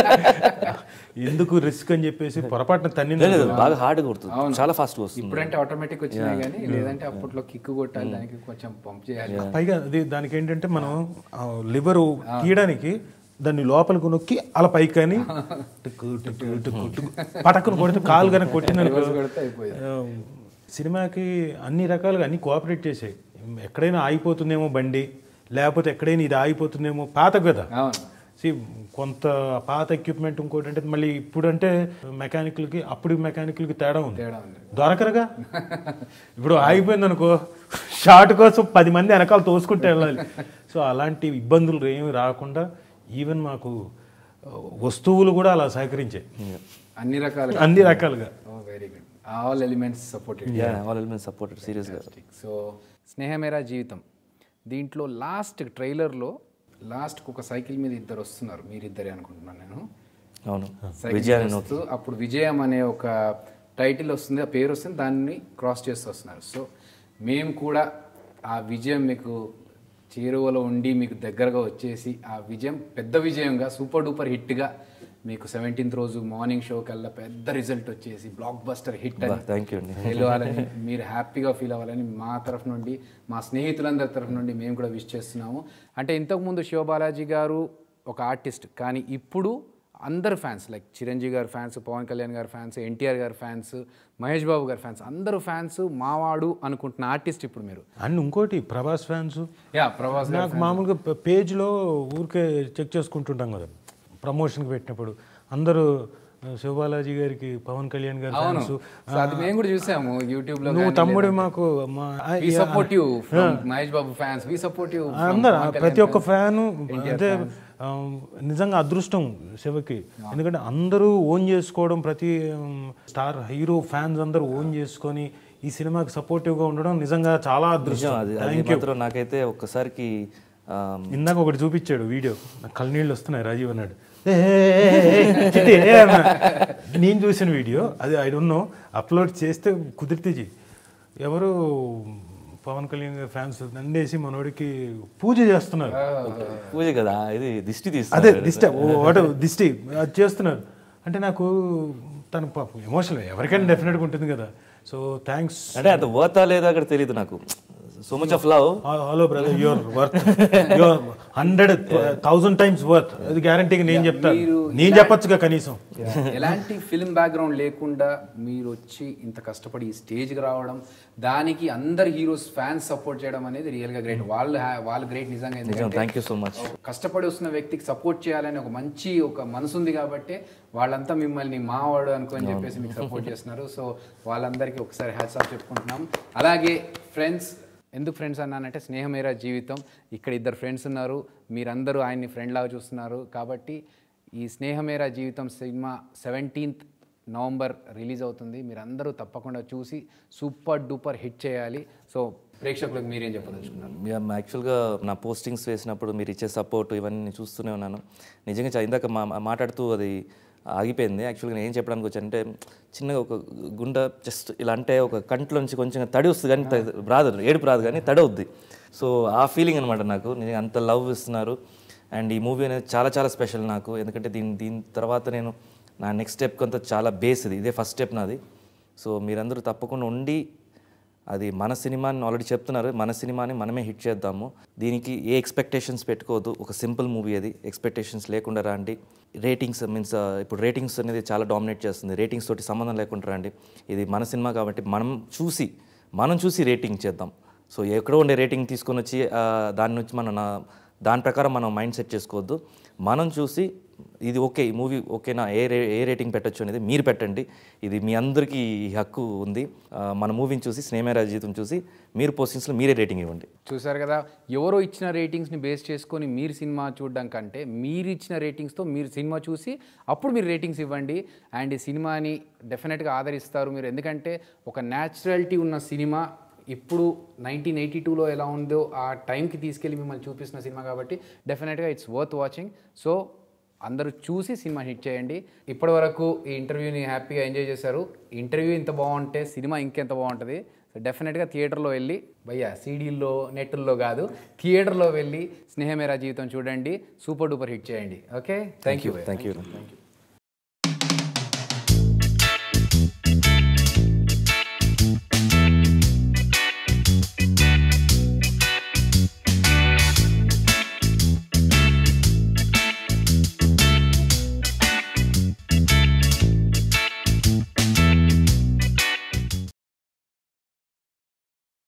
ఎందుకు రిస్క్ అని చెప్పేసి పొరపాటున తన్ని లేదు బాగా హార్డ్గా కొడుతుంది చాలా ఫాస్ట్గా వస్తుంది ఇప్పుడంటే ఆటోమేటిక్ వచ్చినాయి కానీ లేదంటే అప్పట్లో కిక్ కొట్టాలి దానికి కొంచెం పంప్ చేయాలి పైగా అది దానికి ఏంటంటే మనం లివర్ తీయడానికి దాన్ని లోపలికి నొక్కి అలా పైకి కానీ టుక్కు టుక్కు టుక్కు టుక్కు పటక్కును కొడితే కాలు కనుక కొట్టిందనుకో కొడితే అయిపోయేది. ఆ, సినిమాకి అన్ని రకాలుగా అన్ని కోఆపరేట్ చేసాయి ఎక్కడైనా ఆగిపోతుందేమో బండి లేకపోతే ఎక్కడైనా ఇది ఆగిపోతుందేమో పాత కదా అవును See, కొంత పాత ఎక్విప్మెంట్ ఇంకోటి అంటే మళ్ళీ ఇప్పుడంటే మెకానికల్కి అప్పుడు మెకానికల్కి తేడా ఉంది తేడా ఉంది. దొరకరుగా ఇప్పుడు ఆగిపోయింది అనుకో షార్ట్ కోసం పది మంది వెనకాల తోసుకుంటూ వెళ్ళాలి సో అలాంటి ఇబ్బందులు ఏమి రాకుండా ఈవెన్ మాకు ఆ, వస్తువులు కూడా అలా సహకరించాయి అన్ని రకాలుగా అన్ని రకాలుగా very good all elements supported all elements supported సీరియస్గా సో స్నేహమేరా జీవితం దీంట్లో లాస్ట్ ట్రైలర్లో లాస్ట్కి ఒక సైకిల్ మీద ఇద్దరు వస్తున్నారు మీరిద్దరే అనుకుంటున్నాను నేను అవును సైకిల్ విజయాన్ని మీద వస్తూ అప్పుడు విజయం అనే ఒక టైటిల్ వస్తుంది ఆ పేరు వస్తుంది దాన్ని క్రాస్ చేస్తూ వస్తున్నారు సో మేము కూడా ఆ విజయం మీకు చేరువలో ఉండి మీకు దగ్గరగా వచ్చేసి ఆ విజయం పెద్ద విజయంగా సూపర్ డూపర్ హిట్గా మీకు సెవెంటీన్త్ రోజు మార్నింగ్ షో కల్లా పెద్ద రిజల్ట్ వచ్చేసి బ్లాక్ బస్టర్ హిట్ అని థ్యాంక్ యూ అండి గెలవాలని మీరు హ్యాపీగా ఫీల్ అవ్వాలని మా తరఫు నుండి మా స్నేహితులందరి తరఫు నుండి మేము కూడా విష్ చేస్తున్నాము అంటే ఇంతకుముందు శివబాలాజీ గారు ఒక ఆర్టిస్ట్ కానీ ఇప్పుడు అందరు ఫ్యాన్స్ లైక్ చిరంజీవి గారి ఫ్యాన్స్ పవన్ కళ్యాణ్ గారి ఫ్యాన్స్ ఎన్టీఆర్ గారి ఫ్యాన్స్ మహేష్ బాబు గారి ఫ్యాన్స్ అందరూ ఫ్యాన్స్ మావాడు అనుకుంటున్న ఆర్టిస్ట్ ఇప్పుడు మీరు అండ్ ఇంకోటి ప్రభాస్ ఫ్యాన్స్ యా ప్రభాస్ గారు నాకు మామూలుగా ప- పేజ్లో ఊరికే చెక్ చేసుకుంటుంటాం కదా ప్రమోషన్కి పెట్టినప్పుడు అందరూ ఆ, శివబాలాజీ గారికి పవన్ కళ్యాణ్ గారి అవును ఫ్యాన్స్ సో అది మేము కూడా చూసాము యూట్యూబ్ లో నువ్వు తమ్ముడు మాకు మా we support you Mahesh Babu fans we support you అందరు ప్రతి ఒక్క ఫ్యాను అంటే ఆ, నిజంగా అదృష్టం శివకి ఎందుకంటే అందరూ ఓన్ చేసుకోవడం ప్రతి స్టార్ హీరో ఫ్యాన్స్ అందరూ ఓన్ చేసుకొని ఈ సినిమాకి సపోర్టివ్గా ఉండడం నిజంగా చాలా నిజం అదృష్టం అది అది మాత్రం నాకైతే ఒక్కసారికి ఆ, ఇందాక ఒకటి చూపించాడు వీడియో నాకు కళ్ళనీళ్ళు వస్తున్నాయి రాజీవ్ అన్నాడు "ఏ, ఏ, ఏ, ఏ, చిట్టి, ఏ" అన్నా. నేను చూసిన వీడియో అది ఐ డోంట్ నో అప్లోడ్ చేస్తే కుదిరితే చెయ్యి ఎవరు పవన్ కళ్యాణ్ గారి ఫ్యాన్స్ నందేసి మనోడికి పూజ చేస్తున్నారు పూజ కదా ఇది దిష్టి అదే తీస్తుంది దిష్టి వాట్ దిష్టి అది చేస్తున్నారు అంటే నాకు తన పాపం ఎమోషనల్ ఎవరికైనా డెఫినెట్గా ఉంటుంది కదా సో థ్యాంక్స్ అంటే అంత వర్తా లేదా అక్కడ తెలియదు నాకు so much of love hello brother your worth your hundred thousand times worth అది గ్యారంటీగా నేను చెప్తాను మీరు నేను చెప్పొచ్చుగా కనీసం ఎలాంటి ఫిల్మ్ బ్యాక్గ్రౌండ్ లేకుండా మీరు వచ్చి ఇంత కష్టపడి ఈ స్టేజ్కి రావడం దానికి అందరు హీరోస్ ఫ్యాన్స్ సపోర్ట్ చేయడం అనేది రియల్గా గ్రేట్ వాళ్ళు హ్యా- వాళ్ళు గ్రేట్ నిజంగా ఎందుకంటే థ్యాంక్ యూ సో మచ్ కష్టపడి వస్తున్న వ్యక్తికి సపోర్ట్ చేయాలని ఒక మంచి ఒక మనసు ఉంది కాబట్టి వాళ్ళంతా మిమ్మల్ని మావాడు అనుకొని చెప్పేసి మీకు సపోర్ట్ చేస్తున్నారు సో వాళ్ళందరికీ ఒకసారి హ్యాట్స్ ఆఫ్ చెప్పుకుంటున్నాం అలాగే ఫ్రెండ్స్ ఎందుకు ఫ్రెండ్స్ అన్నానంటే స్నేహమేరా జీవితం ఇక్కడ ఇద్దరు ఫ్రెండ్స్ ఉన్నారు మీరందరూ ఆయన్ని ఫ్రెండ్ లాగా చూస్తున్నారు కాబట్టి ఈ స్నేహమేరా జీవితం సినిమా సెవెంటీన్త్ నవంబర్ రిలీజ్ అవుతుంది మీరందరూ తప్పకుండా చూసి సూపర్ డూపర్ హిట్ చేయాలి సో ప్రేక్షకులకు మీరేం చెప్పదలుచుకున్నారు యాక్చువల్గా నా పోస్టింగ్స్ వేసినప్పుడు మీరు ఇచ్చే సపోర్ట్ ఇవన్నీ నేను చూస్తూనే ఉన్నాను నిజంగా చా- ఇందాక మా మా- మాట్లాడుతూ అది ఆగిపోయింది యాక్చువల్గా నేను ఏం చెప్పడానికి వచ్చానంటే చిన్నగా ఒక గుండె జస్ట్ ఇలా అంటే ఒక కంట్లోంచి కొంచెం తడి వస్తుంది కానీ త- రాదు ఏడుపు రాదు కానీ తడి అవుద్ది సో ఆ ఫీలింగ్ అనమాట నాకు నిజంగా అంత లవ్ ఇస్తున్నారు అండ్ ఈ మూవీ అనేది చాలా చాలా స్పెషల్ నాకు ఎందుకంటే దీని దీని తర్వాత నేను నా నెక్స్ట్ స్టెప్ కొంత చాలా బేస్ ఇది ఇదే ఫస్ట్ స్టెప్ నాది సో మీరందరూ తప్పకుండా ఉండి అది మన సినిమాని ఆల్రెడీ చెప్తున్నారు మన సినిమాని మనమే హిట్ చేద్దాము దీనికి ఏ ఎక్స్పెక్టేషన్స్ పెట్టుకోవద్దు ఒక సింపుల్ మూవీ అది ఎక్స్పెక్టేషన్స్ లేకుండా రండి రేటింగ్స్ మీన్స్ ఇప్పుడు రేటింగ్స్ అనేది చాలా డామినేట్ చేస్తుంది రేటింగ్స్ తోటి సంబంధం లేకుండా రండి ఇది మన సినిమా కాబట్టి మనం చూసి మనం చూసి రేటింగ్ చేద్దాం సో ఎక్కడో ఉండే రేటింగ్ తీసుకొని వచ్చి ఆ, దాని నుంచి మనం నా- దాని ప్రకారం మనం మైండ్ సెట్ చేసుకోవద్దు మనం చూసి ఇది ఓకే ఈ మూవీ ఓకేనా ఏ రే ఏ రేటింగ్ పెట్టొచ్చు అనేది మీరు పెట్టండి ఇది మీ అందరికీ ఈ హక్కు ఉంది ఆ, మన మూవీని చూసి స్నేహమేరా జీవితం చూసి మీరు పోస్టింగ్స్లో మీరే రేటింగ్ ఇవ్వండి చూసారు కదా ఎవరో ఇచ్చిన రేటింగ్స్ని బేస్ చేసుకొని మీరు సినిమా చూడడం కంటే మీరు ఇచ్చిన రేటింగ్స్తో మీరు సినిమా చూసి అప్పుడు మీరు రేటింగ్స్ ఇవ్వండి అండ్ ఈ సినిమాని డెఫినెట్గా ఆదరిస్తారు మీరు ఎందుకంటే ఒక న్యాచురాలిటీ ఉన్న సినిమా ఇప్పుడు నైన్టీన్ ఎయిటీ టూలో ఎలా ఉందో ఆ టైంకి తీసుకెళ్ళి మిమ్మల్ని చూపిస్తున్న సినిమా కాబట్టి డెఫినెట్గా ఇట్స్ వర్త్ వాచింగ్ సో అందరూ చూసి సినిమా హిట్ చేయండి ఇప్పటి వరకు ఈ ఇంటర్వ్యూని హ్యాపీగా ఎంజాయ్ చేశారు ఇంటర్వ్యూ ఇంత బాగుంటే సినిమా ఇంకెంత బాగుంటుంది సో డెఫినెట్గా థియేటర్లో వెళ్ళి భయ్యా సీడీల్లో నెట్లో కాదు థియేటర్లో వెళ్ళి స్నేహమేరా జీవితం చూడండి సూపర్ డూపర్ హిట్ చేయండి okay thank you thank you